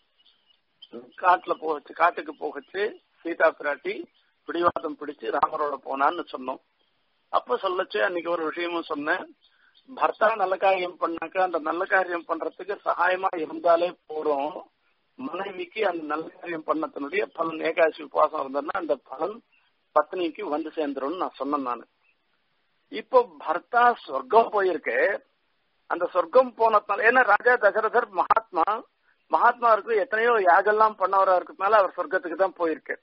S2: காட்டுல போகச்சு காட்டுக்கு போகச்சு சீதா பிராட்டி பிடிவாதம் பிடிச்சு ராமரோட போனான்னு சொன்னோம் அப்ப சொல்லச்சு அன்னைக்கு ஒரு விஷயமும் சொன்னேன் பர்த்தா நல்ல காரியம் பண்ணாக்க அந்த நல்ல காரியம் பண்றதுக்கு சகாயமா இருந்தாலே போறோம் மனைவிக்கு அந்த நல்ல காரியம் பண்ணத்தினுடைய பலன் ஏகாதசி உபவாசம் இருந்ததுன்னா அந்த பலன் பத்னிக்கு வந்து சேர்ந்துரும்னு நான் சொன்னேன் நான் இப்போ பர்த்தா சொர்க்கம் போயிருக்கு அந்த சொர்க்கம் போனதுனால ஏன்னா ராஜா தசரதர் மகாத்மா மகாத்மா இருக்கு எத்தனையோ யாகெல்லாம் பண்ணவரா இருக்கிறதுனால அவர் சொர்க்கத்துக்கு தான் போயிருக்கு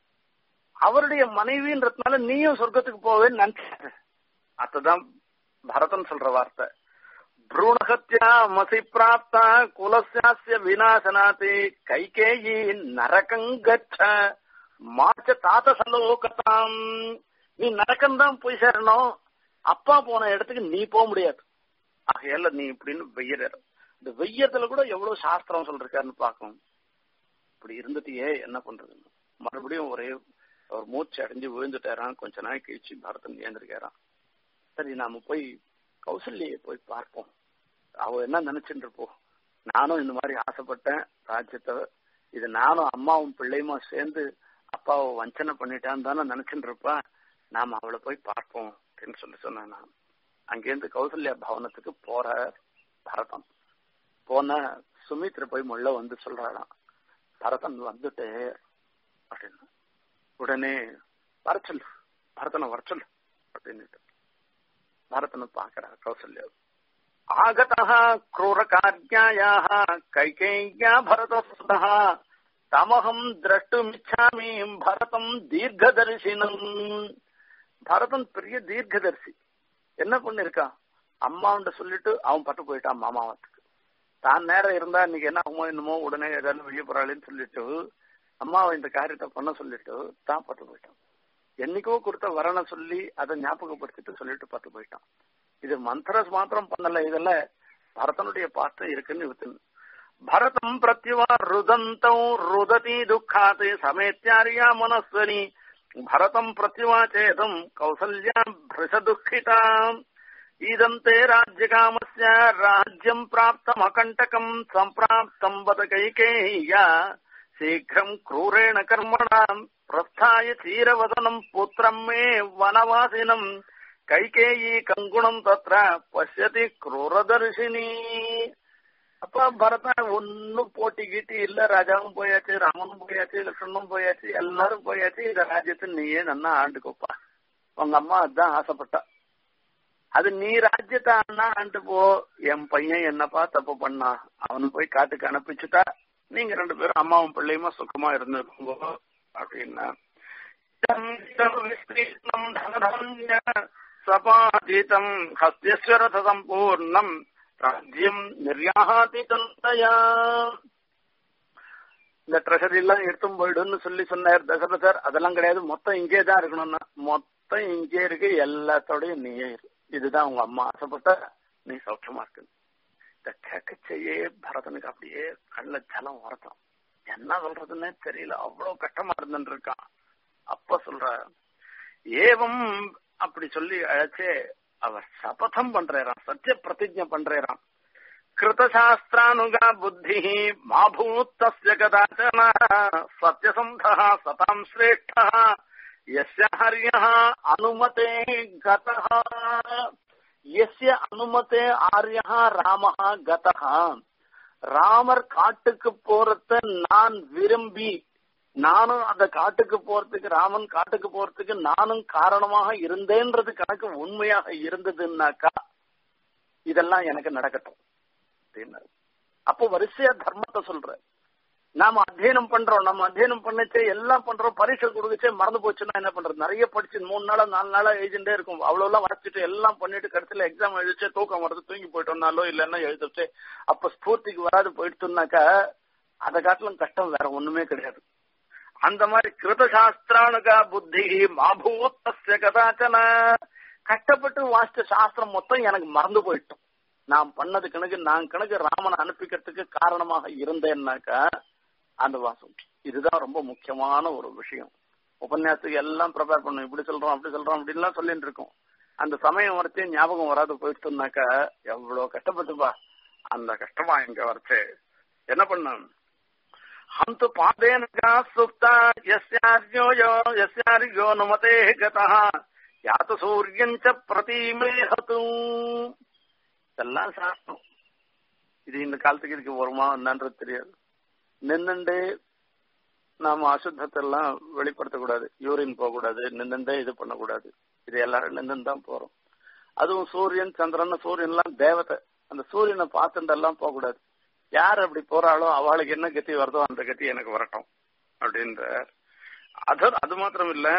S2: அவருடைய மனைவின்றதுனால நீயும் சொர்க்கத்துக்கு போவேன்னு நினைச்ச அதுதான் பரதன் சொல்ற வார்த்தை ಭ್ರೂಣಹತ್ಯಾ ಮಸಿ ಪ್ರಾಪ್ತ ಕುಲಸ್ಯಾಸ್ಯ ವಿನಾಶನಾತಿ ಕೈಕೇಯಿ ನರಕಂ ಗಚ್ಚ மாச்ச தாத்த சல்லோகத்தாம் நீ நரக்கம்தான் போய் சேரணும் அப்பா போன இடத்துக்கு நீ போக முடியாது ஆகையால நீ இப்படின்னு வெய்யற இந்த வெய்யத்துல கூட எவ்வளவு சாஸ்திரம் சொல்றாருன்னு பார்க்கணும் இப்படி இருந்துட்டியே என்ன பண்றதுன்னு மறுபடியும் ஒரே ஒரு மூச்சு அடைஞ்சு விழுந்துட்டாராம் கொஞ்ச நாள் கழிச்சு பரதன் ஏந்திருக்காராம் சரி நாம போய் கௌசல்யை போய் பார்ப்போம் அவ என்ன நினைச்சுட்டு இருப்போம் நானும் இந்த மாதிரி ஆசைப்பட்டேன் ராஜ்யத்தை இது நானும் அம்மாவும் பிள்ளையுமா சேர்ந்து அப்பாவை வஞ்சனை பண்ணிட்டான்னு தானே நினைச்சுட்டு இருப்பா நாம அவளை போய் பார்ப்போம் அப்படின்னு சொல்லி சொன்னேன் நான் அங்கேருந்து கௌசல்யா பவனத்துக்கு போற பரதன் போன சுமித்ர போய் முள்ள வந்து சொல்றாளாம் பரதன் வந்துட்டு அப்படின்னு உடனே வரச்சொல் பரதனை வரச்சொல் அப்படின்னுட்டு பரதனை பாக்குறா கௌசல்யா ஆகதः क्रूरकार्यायाः कैकेय्या भरतस्तः தமகம் திரஷ்டுமிச்சாமி பரதம் தீர்க்கதரிசினம் பரதன் பெரிய தீர்க்கதரிசி என்ன பண்ணிருக்கான் அம்மாவுண்ட சொல்லிட்டு அவன் பட்டு போயிட்டான் மாமாவத்துக்கு தான் நேரம் இருந்தா இன்னைக்கு என்ன ஆகுமோ என்னமோ உடனே ஏதாவது வெளியே போறாளேன்னு சொல்லிட்டு அம்மாவை இந்த காரியத்தை பண்ண சொல்லிட்டு தான் பட்டு போயிட்டான் என்னைக்கோ கொடுத்த வரனை சொல்லி அதை ஞாபகப்படுத்திட்டு சொல்லிட்டு பட்டு போயிட்டான் இது மந்திரஸ் மாத்திரம் பண்ணல இதுல பரதனுடைய பாட்டு இருக்குன்னு இவத்து பரதம் பிரத்யுவா ருதந்தௌ ருததி துக்காத் சமேத்யாரியா மனஸ்வனி பரதம் பிரத்யுவா சேதம் கௌசல்யா பிரச துக்கிதாம் இதம் தே ராஜ்யகாமஸ்ய ராஜ்யம் பிராப்தம் அகண்டகம் சம்பிராப்தம் வத கைகேய்யா சீக்கிரம் क्रूरेण கர்மணாம் பிரஸ்தாய சீரவதனம் புத்திரம் மே வனவாசினம் கைகேயி கங்குணம் தத்ர பசியதி குரூரதர்ஷினி அப்ப பரதன் ஒன்னும் போட்டி கீட்டி இல்ல ராஜாவும் போயாச்சு ராமனும் போயாச்சு லட்சுமணும் போயாச்சு எல்லாரும் போயாச்சு இந்த ராஜ்யத்தை நீயே நன்னா ஆண்டுக்கோப்பா உங்க அம்மா அதுதான் ஆசைப்பட்டா அது நீ ராஜ்யத்தை அண்ணா ஆண்டு போ என் பையன் என்னப்பா தப்பு பண்ணா அவனு போய் காட்டுக்கு அனுப்பிச்சுட்டா நீங்க ரெண்டு பேரும் அம்மாவும் பிள்ளையுமா சுத்தமா இருந்துருக்கோங்க அப்படின்னா சபாதீதம் ஹஸ்யஸ்வரத சம்பூர்ணம் ராஜ்யம் நிர்யாதி தந்தையா இந்த ட்ரெஷரி எல்லாம் எடுத்தும் போயிடுன்னு சொல்லி சொன்னார் தசரதர் அதெல்லாம் கிடையாது மொத்தம் இங்கே தான் இருக்கணும்னா மொத்தம் இங்கே இருக்கு எல்லாத்தோடையும் நீயே இரு இதுதான் உங்க அம்மா ஆசைப்பட்ட நீ சௌக்கியமா இருக்கு இந்த கேட்கச்சையே பரதனுக்கு அப்படியே கண்ணுல ஜலம் வரட்டும் என்ன சொல்றதுன்னே தெரியல அவ்வளவு கஷ்டமா இருந்துட்டு இருக்கான் அப்ப சொல்ற ஏவம் அப்படி சொல்லி அழைச்சே அவர் சபதம் பண்றாராம் சத்திய பிரதிஜை பண்றாராம் கிருதசாஸ்திரானுகா புத்தி மாபூத்தஸ்ய கதாச்சன சத்யசந்தா சதாம் சிரேஷ்ட यस्य हर्यः अनुमते गतः यस्य அனுமதே ஆர்யா ராமஹா கதஹா ராமர் காட்டுக்கு போறத நான் விரும்பி நானும் அந்த காட்டுக்கு போறதுக்கு ராமன் காட்டுக்கு போறதுக்கு நானும் காரணமாக இருந்தேன்றது கணக்கு உண்மையாக இருந்ததுன்னாக்கா இதெல்லாம் எனக்கு நடக்கட்டும் அப்படின்னாரு அப்போ வரிசையா தர்மத்தை சொல்ற நாம அத்தியனம் பண்றோம் நம்ம அத்தியனம் பண்ணச்சே எல்லாம் பண்றோம் பரீட்சை கொடுக்கச்சே மறந்து போச்சுன்னா என்ன பண்றது நிறைய படிச்சு மூணு நாளா நாலு நாளா எழுதிட்டே இருக்கும் அவ்வளவு எல்லாம் வரைச்சிட்டு எல்லாம் பண்ணிட்டு கடைசியில எக்ஸாம் எழுதிச்சே தூக்கம் வருது தூங்கி போயிட்டோம்னாலோ இல்லைன்னா எழுதிச்சே அப்ப ஸ்பூர்த்திக்கு வராது போயிட்டுனாக்கா அதை காட்டிலும் கஷ்டம் வேற ஒண்ணுமே கிடையாது அந்த மாதிரி கிருதசாஸ்திரானுகா புத்தி மாபூத்தஸ்ய கதாச்சன கஷ்டப்பட்டு வாசிச்ச சாஸ்திரம் மொத்தம் எனக்கு மறந்து போயிட்டோம் நான் பண்ணது கணக்கு நான் கணக்கு ராமனை அனுப்பிக்கிறதுக்கு காரணமாக இருந்தேன்னாக்கா அந்த வாசம் இதுதான் ரொம்ப முக்கியமான ஒரு விஷயம் உபன்யாசத்துக்கு எல்லாம் ப்ரிப்பேர் பண்ணும் இப்படி சொல்றோம் அப்படி சொல்றோம் அப்படின்லாம் சொல்லிட்டு இருக்கோம் அந்த சமயம் வரத்தையும் ஞாபகம் வராது போயிட்டுனாக்கா எவ்வளவு கஷ்டப்பட்டுப்பா அந்த கஷ்டமா எங்க வரச்சு என்ன பண்ண हम तो पादेन का सुप्ता यस्यार्यो यस्यार्यो नुमते गतः या तो सूर्यं च प्रतिमेहतु இதெல்லாம் சாஸ்திரம் இது இந்த காலத்துக்கு இதுக்கு வருமா என்னன்றது தெரியாது நின்னுண்டு நாம அசுத்தத்தை எல்லாம் வெளிப்படுத்தக்கூடாது யூரின் போகக்கூடாது நின்னுண்டே இது பண்ணக்கூடாது இது எல்லாரும் நின்று தான் போறோம் அதுவும் சூரியன் சந்திரன் சூரியன் எல்லாம் தேவதை அந்த சூரியனை பார்த்துட்டு எல்லாம் போகக்கூடாது யார் அப்படி போறாளோ அவளுக்கு என்ன கத்தி வருதோ அந்த கத்தி எனக்கு வரட்டும் அப்படின்ற அது அது மாத்திரம் இல்ல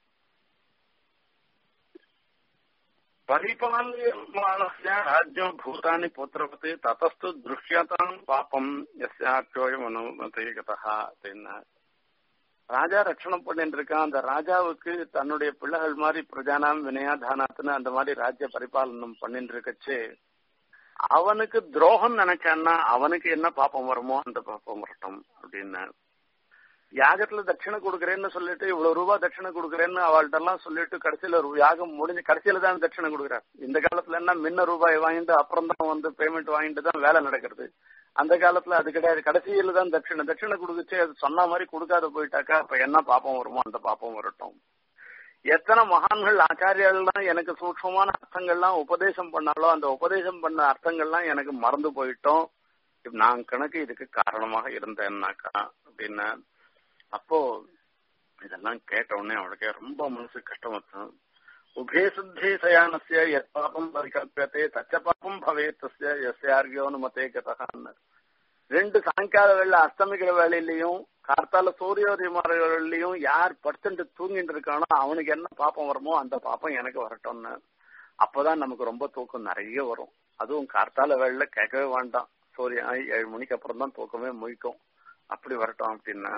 S2: பரிபாலமானஸ்ய ராஜ்யம் பூதானி புத்திரவத்து ததஸ்து திருஷ்யதான் பாப்பம் எஸ்யாச்சோயம் அனுமதி கதா அப்படின்னா ராஜா ரட்சணம் பண்ணிட்டு இருக்கான் அந்த ராஜாவுக்கு தன்னுடைய பிள்ளைகள் மாதிரி பிரஜானாம் வினயாதானாத்துன்னு அந்த மாதிரி ராஜ்ய பரிபாலனம் பண்ணிட்டு இருக்கச்சு அவனுக்கு துரோகம் நினைச்சான்னா அவனுக்கு என்ன பாப்பம் வருமோ அந்த பாப்பம் வரட்டும் அப்படின்னு யாகத்துல தட்சிணை கொடுக்கறேன்னு சொல்லிட்டு இவ்வளவு ரூபாய் தட்சிணை கொடுக்கறேன்னு அவள்கிட்ட எல்லாம் சொல்லிட்டு கடைசியில ஒரு யாகம் முடிஞ்சு கடைசியில தான் தட்சிணை கொடுக்குறாரு இந்த காலத்துல என்ன முன்ன ரூபாய் வாங்கிட்டு அப்புறம் தான் வந்து பேமெண்ட் வாங்கிட்டு தான் வேலை நடக்கிறது அந்த காலத்துல அது கிடையாது கடைசியில தான் தட்சிணை தட்சிணை கொடுக்குச்சு அது சொன்ன மாதிரி கொடுக்காத போயிட்டாக்கா அப்ப என்ன பாப்பம் வருமோ அந்த பாப்பம் வரட்டும் எத்தனை மகான்கள் ஆச்சாரியர்கள்லாம் எனக்கு சூக்ஷமான அர்த்தங்கள்லாம் உபதேசம் பண்ணாலோ அந்த உபதேசம் பண்ண அர்த்தங்கள்லாம் எனக்கு மறந்து போயிட்டோம் நான் கணக்கு இதுக்கு காரணமாக இருந்தேன்னாக்கா அப்படின்னு அப்போ இதெல்லாம் கேட்ட உடனே அவளுக்கு ரொம்ப மனசு கஷ்டம் வச்சோம் உபே சுத்தி சயானசிய எத் பாபம் பரிகல்பியத்தே தச்ச பாபம் பவே தஸ்ய எஸ்யார்கியோனு மத்தே கதகான்னு ரெண்டு சாயங்கால வேலை அஸ்தமிக்கிற வேலையிலையும் கார்த்தால சூரியோதயமாரிலையும் யார் படுத்துட்டு தூங்கிட்டு இருக்கானோ அவனுக்கு என்ன பாப்பம் வருமோ அந்த பாப்பம் எனக்கு வரட்டும்னு அப்பதான் நமக்கு ரொம்ப தூக்கம் நிறைய வரும் அதுவும் கார்த்தால வேலையில கேட்கவே வேண்டாம் சூரியன் ஏழு மணிக்கு அப்புறம் தான் தூக்கமே முழிக்கும் அப்படி வரட்டும் அப்படின்னா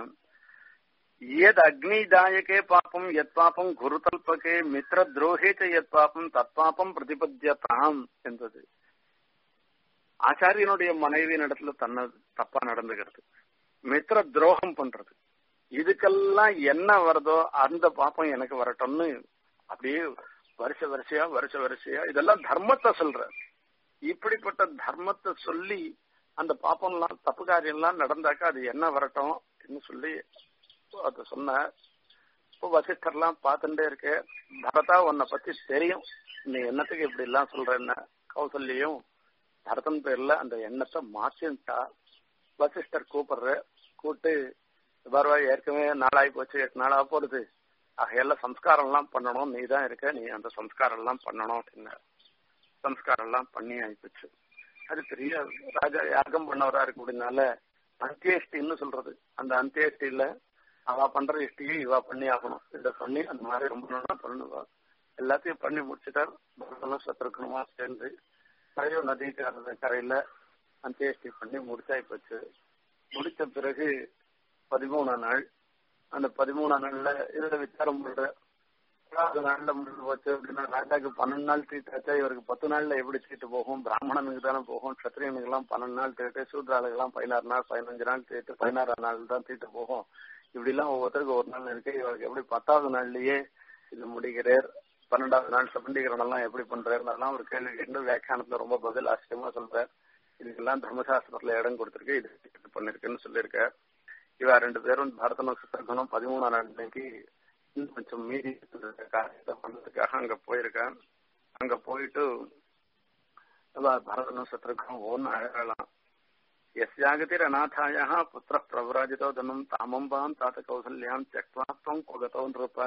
S2: यद अग्निदायके पापम यद पापम குருதல்பகே மித்ர துரோகே எத் பாப்பம் தத் பாப்பம் பிரதிபத்தியதாம் என்பது ஆச்சாரியனுடைய மனைவியின் இடத்துல தன்னை தப்பா நடந்துக்கிறது மித்ர துரோகம் பண்றது இதுக்கெல்லாம் என்ன வருதோ அந்த பாப்பம் எனக்கு வரட்டும்னு அப்படியே வருஷ வரிசையா வருஷ வரிசையா இதெல்லாம் தர்மத்தை சொல்ற இப்படிப்பட்ட தர்மத்தை சொல்லி அந்த பாப்பம்லாம் தப்பு காரியம்லாம் நடந்தாக்கா அது என்ன வரட்டும் அப்படின்னு சொல்லி அத சொன்ன இப்போ வசிஷ்டர்லாம் பார்த்துட்டே இருக்கு பரதா உன்னை பத்தி தெரியும் நீ என்னத்துக்கு இப்படி எல்லாம் சொல்றேன்னா கௌசல்யும் பரதன் பேர்ல அந்த எண்ணத்தை மாத்தின்ட்டா வசிஷ்டர் கூப்பிடுற கூட்டு பரவா ஏற்கனவே நாளாகி போச்சு எட்டு நாளா போறது ஆகையெல்லாம் சம்ஸ்காரம் எல்லாம் பண்ணணும் நீ தான் இருக்க நீ அந்த சம்ஸ்காரம் எல்லாம் பண்ணணும் அப்படின்னு சம்ஸ்காரம் எல்லாம் பண்ணி ஆயிப்போச்சு அது பெரிய ராஜா யாகம் பண்ணவரா இருக்கு அப்படின்னால அந்தியஷ்டின்னு சொல்றது அந்த அந்தியஷ்டியில அவ பண்ற இஷ்டியும் இவா பண்ணி ஆகணும் இத பண்ணி அந்த மாதிரி ரொம்ப நல்லா பண்ணுவா எல்லாத்தையும் பண்ணி முடிச்சுட்டார் பரதனும் சத்ருக்கணுமா சேர்ந்து கரையோ நதி கரையில அந்தியஷ்டி பண்ணி முடிச்சாய் போச்சு முடிச்ச பிறகு பதிமூணாம் நாள் அந்த பதிமூணாம் நாள்ல இதுல விசாரம் பண்ற பத்தாவது நாள்ல முடிஞ்சு போச்சு அப்படின்னா ராஜாக்கு பன்னெண்டு நாள் தீட்டாச்சா இவருக்கு பத்து நாள்ல எப்படி தீட்டு போகும் பிராமணனுக்கு தானே போகும் கத்திரியனுக்கு எல்லாம் பன்னெண்டு நாள் தீட்டு சூத்ராளுக்கு எல்லாம் பதினாறு நாள் பதினஞ்சு நாள் தீட்டு பதினாறாம் நாள் தான் தீட்டு போகும் இப்படி எல்லாம் ஒவ்வொருத்தருக்கு ஒரு நாள் இருக்கு இவருக்கு எப்படி பத்தாவது நாள்லயே இது முடிகிறார் பன்னெண்டாவது நாள் சபண்டீகரணம் எல்லாம் எப்படி பண்றாருலாம் ஒரு கேள்வி கேட்டு வியாக்கியானத்துல ரொம்ப பதில் ஆச்சரியமா சொல்றார் இதுக்கெல்லாம் தர்மசாஸ்திரத்துல இடம் கொடுத்திருக்கு இது பண்ணிருக்குன்னு சொல்லியிருக்க இவ ரெண்டு பேரும் பரதனும் சுத்தகனும் பதிமூணாம் நாள் இன்னைக்கு இன்னும் கொஞ்சம் மீறி காரியத்தை பண்ணதுக்காக அங்க போயிருக்கேன் அங்க போயிட்டு பரதனும் சத்ருகனும் ஒன்னு அழகலாம் यस्यागतिर अनाथायाः पुत्रः प्रव्राजितो धनं तामम्बां तात कौसल्यां त्यक्त्वा त्वं कुगतो नृप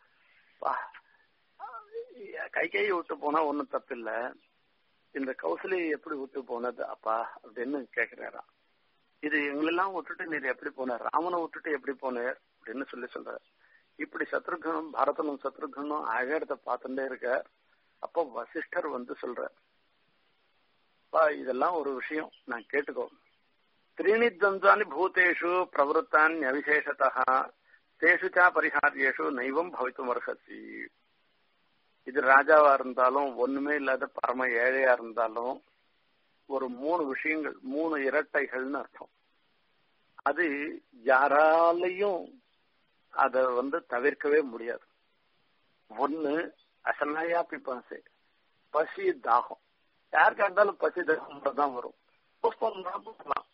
S2: கைகையை விட்டு போனா ஒன்னும் தப்பில்ல இந்த கௌசலியை எப்படி விட்டு போனது அப்பா அப்படின்னு கேக்குறாராம் இது எங்களெல்லாம் விட்டுட்டு நீர் எப்படி போனார் ராமனை விட்டுட்டு எப்படி போனார் அப்படின்னு சொல்லி சொல்ற இப்படி சத்ருகனும் பரதனும் சத்ருகனும் அழகத்தை பார்த்துட்டே இருக்க அப்போ வசிஷ்டர் வந்து சொல்ற இதெல்லாம் ஒரு விஷயம் நான் கேட்டுக்கோ त्रीणि द्वन्द्वानि भूतेषु प्रवृत्तान्यविशेषतः तेषु च परिहार्येषु நைவம் பவித்துமர்ஹசி இது ராஜாவா இருந்தாலும் ஒண்ணுமே இல்லாத பரம ஏழையா இருந்தாலும் ஒரு மூணு விஷயங்கள் மூணு இரட்டைகள்னு அர்த்தம் அது யாராலையும் அத வந்து தவிர்க்கவே முடியாது ஒண்ணு அசனாயா பிப்பாசை பசி தாகம் யாருக்கா இருந்தாலும் பசி தாகம் தான் வரும் புஷ்பம் தான் போகலாம்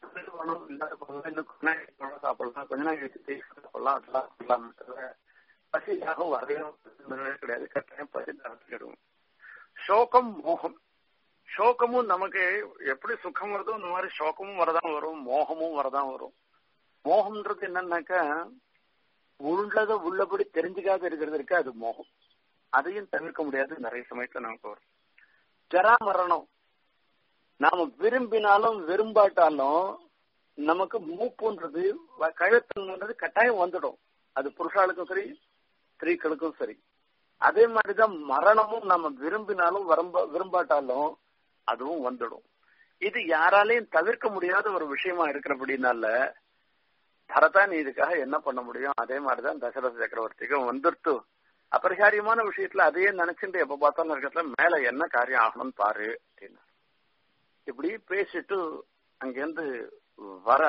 S2: சாப்பிடலாம் கொஞ்ச நாள் கழிச்சு சாப்பிடலாம் அதெல்லாம் சாப்பிடலாம் பசி தாகம் வரவே கிடையாது கட்டாயம் பசி தாகத்துக்கு சோகம் மோகம் சோகமும் நமக்கு எப்படி சுகம் வருதோ இந்த மாதிரி சோகமும் வரதான் வரும் மோகமும் வரதான் வரும் மோகம்ன்றது என்னன்னாக்கா உள்ளத உள்ளபடி தெரிஞ்சுக்காத இருக்கிறது இருக்கு அது மோகம் அதையும் தவிர்க்க முடியாது நிறைய சமயத்துல நமக்கு வரும் ஜரா மரணம் நாம விரும்பினாலும் விரும்பாட்டாலும் நமக்கு மூப்புன்றது கழுத்துன்றது கட்டாயம் வந்துடும் அது புருஷாளுக்கும் சரி ஸ்திரீக்களுக்கும் சரி அதே மாதிரிதான் மரணமும் நம்ம விரும்பினாலும் விரும்ப விரும்பாட்டாலும் அதுவும் வந்துடும் இது யாராலையும் தவிர்க்க முடியாத ஒரு விஷயமா இருக்கிறபடினால பரதா நீ இதுக்காக என்ன பண்ண முடியும் அதே மாதிரிதான் தசரத சக்கரவர்த்திக்கும் வந்துருத்து அபரிகாரியமான விஷயத்துல அதையே நினைச்சுட்டு எப்ப பார்த்தாலும் இருக்கிறதுல மேல என்ன காரியம் ஆகணும்னு பாரு அப்படின்னு இப்படி பேசிட்டு அங்கிருந்து வர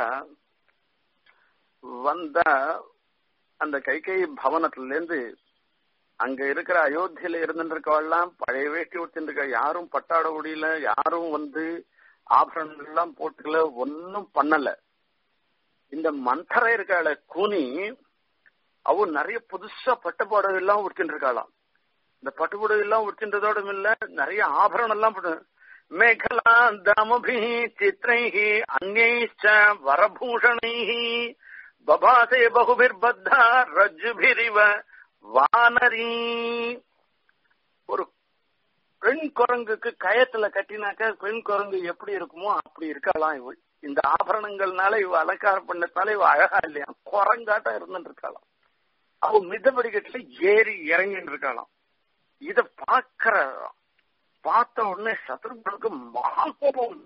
S2: வந்த அந்த கைகை பவனத்துல இருந்து அங்க இருக்கிற அயோத்தியில இருந்துருக்கவெல்லாம் பழைய வேட்டி உடுத்திருக்க யாரும் பட்டாட முடியல யாரும் வந்து ஆபரணங்கள் எல்லாம் போட்டுக்கல ஒன்னும் பண்ணல இந்த மந்தரை இருக்காள கூனி அவ நிறைய புதுசா பட்டு புடவை எல்லாம் உடுத்திட்டு இருக்காளாம் இந்த பட்டு புடவை எல்லாம் உடுத்தின்றதோட இல்ல நிறைய ஆபரணம் எல்லாம் போட்டு மேகலா தமபி சித்திரை அந்நைச்ச வரபூஷணை பபாசே பகுபிர்பத்தா ரஜ்ஜுபிரிவ வானரி ஒரு பெண் குரங்குக்கு கயத்துல கட்டினாக்க பெண் குரங்கு எப்படி இருக்குமோ அப்படி இருக்கலாம் இவள் இந்த ஆபரணங்கள்னால இவ அலங்காரம் பண்ணதுனால இவ அழகா இல்லையா குரங்காட்டம் இருந்துட்டு இருக்காளாம் அவ மிதபடிக்கட்டுல ஏறி இறங்கிட்டு இருக்காளாம் இத பாக்குற பார்த்த உடனே சத்ருகனுக்கு மகா கோபம்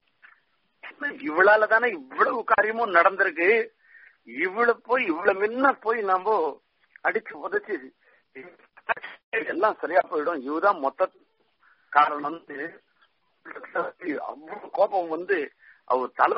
S2: இவளால தானே இவ்வளவு காரியமும் நடந்திருக்கு இவ்வளவு போய் இவ்வளவு முன்ன போய் நம்ம அடிச்சு உதச்சு எல்லாம் சரியா போயிடும் இதுதான் மொத்த காரணம் அவ்வளவு கோபம் வந்து அவ தலை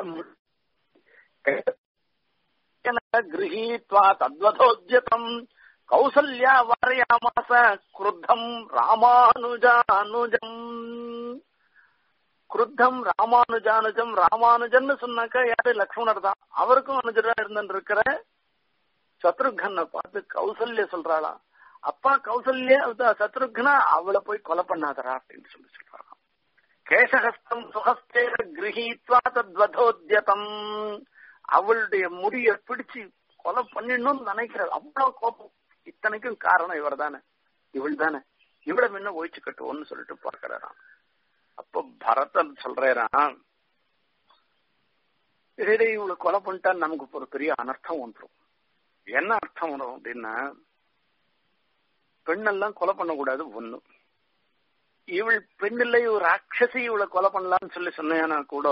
S2: கிரகீத்வா தத்வதோத்யதம் கௌசல்யா வாரயாமாச குருத்தம் ராமானுஜானுஜம் குருத்தம் ராமானுஜானுஜம் ராமானுஜன்னு சொன்னாக்கா யாரு லக்ஷ்மணர் தான் அவருக்கும் அனுஜரா இருந்துட்டு இருக்கிற சத்ருகனை பார்த்து கௌசல்ய சொல்றாளாம் அப்பா கௌசல்ய சத்ருக்னா அவளை போய் கொலை பண்ணாதரா அப்படின்னு சொல்லி சொல்றாராம் கேசஹஸ்தம் சுஹஸ்தேர கிரகீத்வா தத்வதோத்யதம் அவளுடைய முடிய பிடிச்சு கொலை பண்ணிடணும்னு நினைக்கிறாள் அவ்வளவு கோபம் இத்தனைக்கும் காரணம் இவர் தானே இவள் தானே இவளை முன்ன ஒழிச்சு கட்டுவோம்னு சொல்லிட்டு பார்க்கிறாராம் அப்போ பரதன் சொல்றாராம் இடையிடையே இவளை கொலை பண்ணிட்டா நமக்கு ஒரு பெரிய அனர்த்தம் வந்துடும் என்ன அர்த்தம் வரும் அப்படின்னா பெண்ணெல்லாம் கொலை பண்ணக்கூடாது ஒண்ணு இவள் பெண்ணில்லை ஒரு ராட்சசி இவளை கொலை பண்ணலாம்னு சொல்லி சொன்னா கூட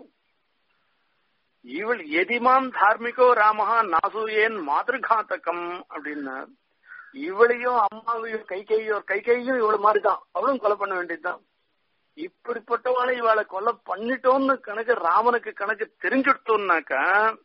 S2: இவள் எதிமாம் தார்மிகோ ராமஹா நாசூயேன் மாதிருகாத்தகம் அப்படின்னா இவளையும் அம்மாவையும் கை கையோ கை கையும் இவள மாதிரிதான் அவளும் கொலை பண்ண வேண்டியதுதான் இப்படிப்பட்டவாளை இவளை கொலை பண்ணிட்டோம்னு கணக்கு ராமனுக்கு கணக்கு தெரிஞ்சுட்டோம்னாக்கா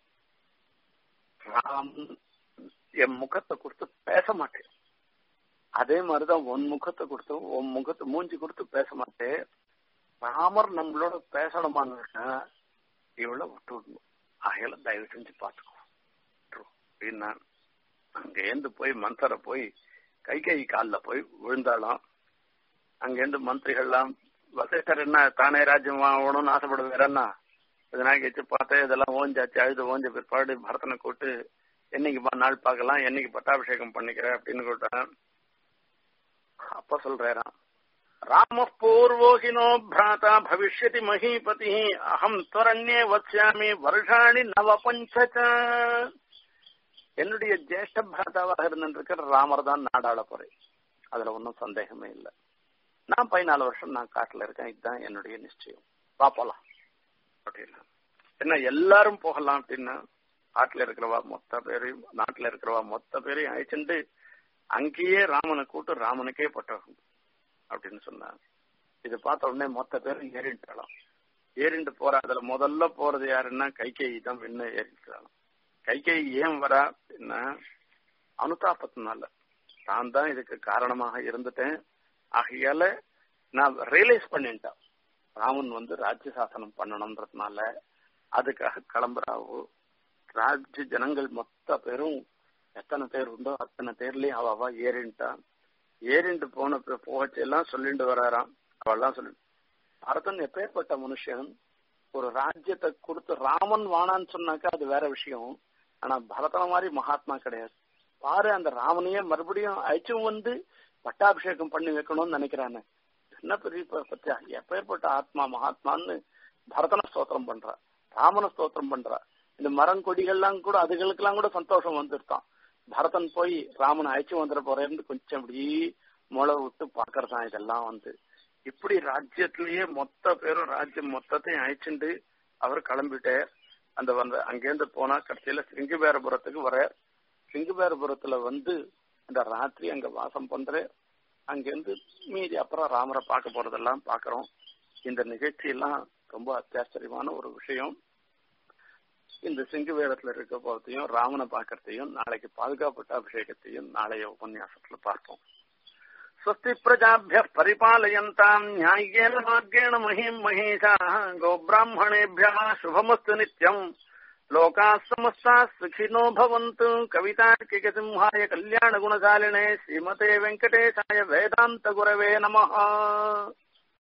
S2: ராம் என் முகத்தை கொடுத்து பேச மாட்டேன் அதே மாதிரிதான் உன் முகத்தை கொடுத்து உன் முகத்தை மூஞ்சி கொடுத்து பேச மாட்டேன் ராமர் நம்மளோட பேசணுமான்னு இவளை விட்டு விடணும் ஆகையில தயவு செஞ்சு பார்த்துக்கோ அப்படின்னா அங்கேருந்து போய் மந்தரை போய் கை கை காலில் போய் விழுந்தாலாம் அங்கேருந்து மந்திரிகள்லாம் வசிஷ்டர் என்ன தானே ராஜ்யம் ஆகணும்னு ஆசைப்படுவாரன்னா இதனால கழிச்சு பார்த்தேன் இதெல்லாம் ஓஞ்சாச்சு அழுது ஓஞ்ச பிற்பாடு பரதனை கூட்டு என்னைக்கு நாள் பார்க்கலாம் என்னைக்கு பட்டாபிஷேகம் பண்ணிக்கிறேன் அப்படின்னு கூட்டான் அப்ப சொல்றாராம் ராம பூர்வோகினோ பிராதா பவிஷ்யதி மகீபதி அகம் துவரண்யே வத்யாமி வருஷாணி நவ பஞ்ச என்னுடைய ஜேஷ்ட பிராதாவாக இருந்திருக்கிற ராமர் தான் நாடாள போறேன் அதுல ஒன்றும் சந்தேகமே இல்லை நான் பதினாலு வருஷம் நான் காட்டுல இருக்கேன் இதுதான் என்னுடைய நிச்சயம் வா போலாம் அப்படின்னா என்ன எல்லாரும் போகலாம் அப்படின்னா காட்டுல இருக்கிறவா மொத்த பேரையும் நாட்டுல இருக்கிறவா மொத்த பேரையும் அழைச்சிட்டு அங்கேயே ராமனை கூட்டு ராமனுக்கே பட்டகம் அப்படின்னு சொன்னாங்க இது பார்த்த உடனே மொத்த பேரும் ஏறிட்டாலாம் ஏறிண்டு போற அதுல முதல்ல போறது யாருன்னா கைகேயி தான் முன்ன ஏறிக்கிறாங்க கைகேயி ஏன் வரா அப்படின்னா அனுதாபத்தினால தான் தான் இதுக்கு காரணமாக இருந்துட்டேன் ஆகையால நான் ரியலைஸ் பண்ணிட்டேன் ராமன் வந்து ராஜ்ய சாசனம் பண்ணணும்ன்றதுனால அதுக்காக கிளம்புறாவோ ராஜ்ய ஜனங்கள் மொத்த பேரும் எத்தனை பேர் உண்டோ அத்தனை பேர்லயும் அவ அவ ஏறின்ட்டான் ஏறிண்டு போன போகச்செல்லாம் சொல்லிட்டு வராராம் அவள்லாம் சொல்லி பரதன் எப்பேற்பட்ட மனுஷன் ஒரு ராஜ்யத்தை கொடுத்து ராமன் வானான்னு சொன்னாக்கா அது வேற விஷயம் ஆனா பரதன மாதிரி மகாத்மா கிடையாது பாரு அந்த ராமனையே மறுபடியும் அழிச்சும் வந்து பட்டாபிஷேகம் பண்ணி வைக்கணும்னு நினைக்கிறானே என்ன பெரிய பத்தியா எப்பேற்பட்ட ஆத்மா மகாத்மான்னு பரதன ஸ்தோத்திரம் பண்றா ராமன ஸ்தோத்திரம் பண்றா இந்த மரம் கொடிகள்லாம் கூட அதுகளுக்கெல்லாம் கூட சந்தோஷம் வந்துருத்தான் பரதன் போய் ராமனை அழைச்சு வந்துட போறேன்னு கொஞ்சம் அப்படி முளை விட்டு பாக்குறதான் இதெல்லாம் வந்து இப்படி ராஜ்யத்திலேயே மொத்த பேரும் ராஜ்யம் மொத்தத்தையும் அழைச்சிண்டு அவர் கிளம்பிட்டார் அந்த வந்த அங்கேருந்து போனா கடைசியில சிங்கபேரபுரத்துக்கு வர சிங்கபேரபுரத்துல வந்து அந்த ராத்திரி அங்க வாசம் பண்ற அங்கிருந்து மீதி அப்புறம் ராமரை பார்க்க போறதெல்லாம் பாக்குறோம் இந்த நிகழ்ச்சி எல்லாம் ரொம்ப அத்தியாச்சரியமான ஒரு விஷயம் இந்த சிங்கவேடத்துல இருக்க போறதையும் ராமனை பாக்கிறதையும் நாளைக்கு பாதுகாப்பு அபிஷேகத்தையும் நாளைய உபன்யாசத்துல பார்ப்போம் स्वस्ति प्रजाभ्यः परिपालयन्ताम् न्याय्येन मार्गेण महीम् महीषाः गोब्राह्मणेभ्यः शुभमस्तु नित्यम् लोकाः समस्ताः सुखिनो भवन्तु कवितार्किकसिंहाय कल्याणगुणशालिने श्रीमते वेङ्कटेशाय वेदान्तगुरवे नमः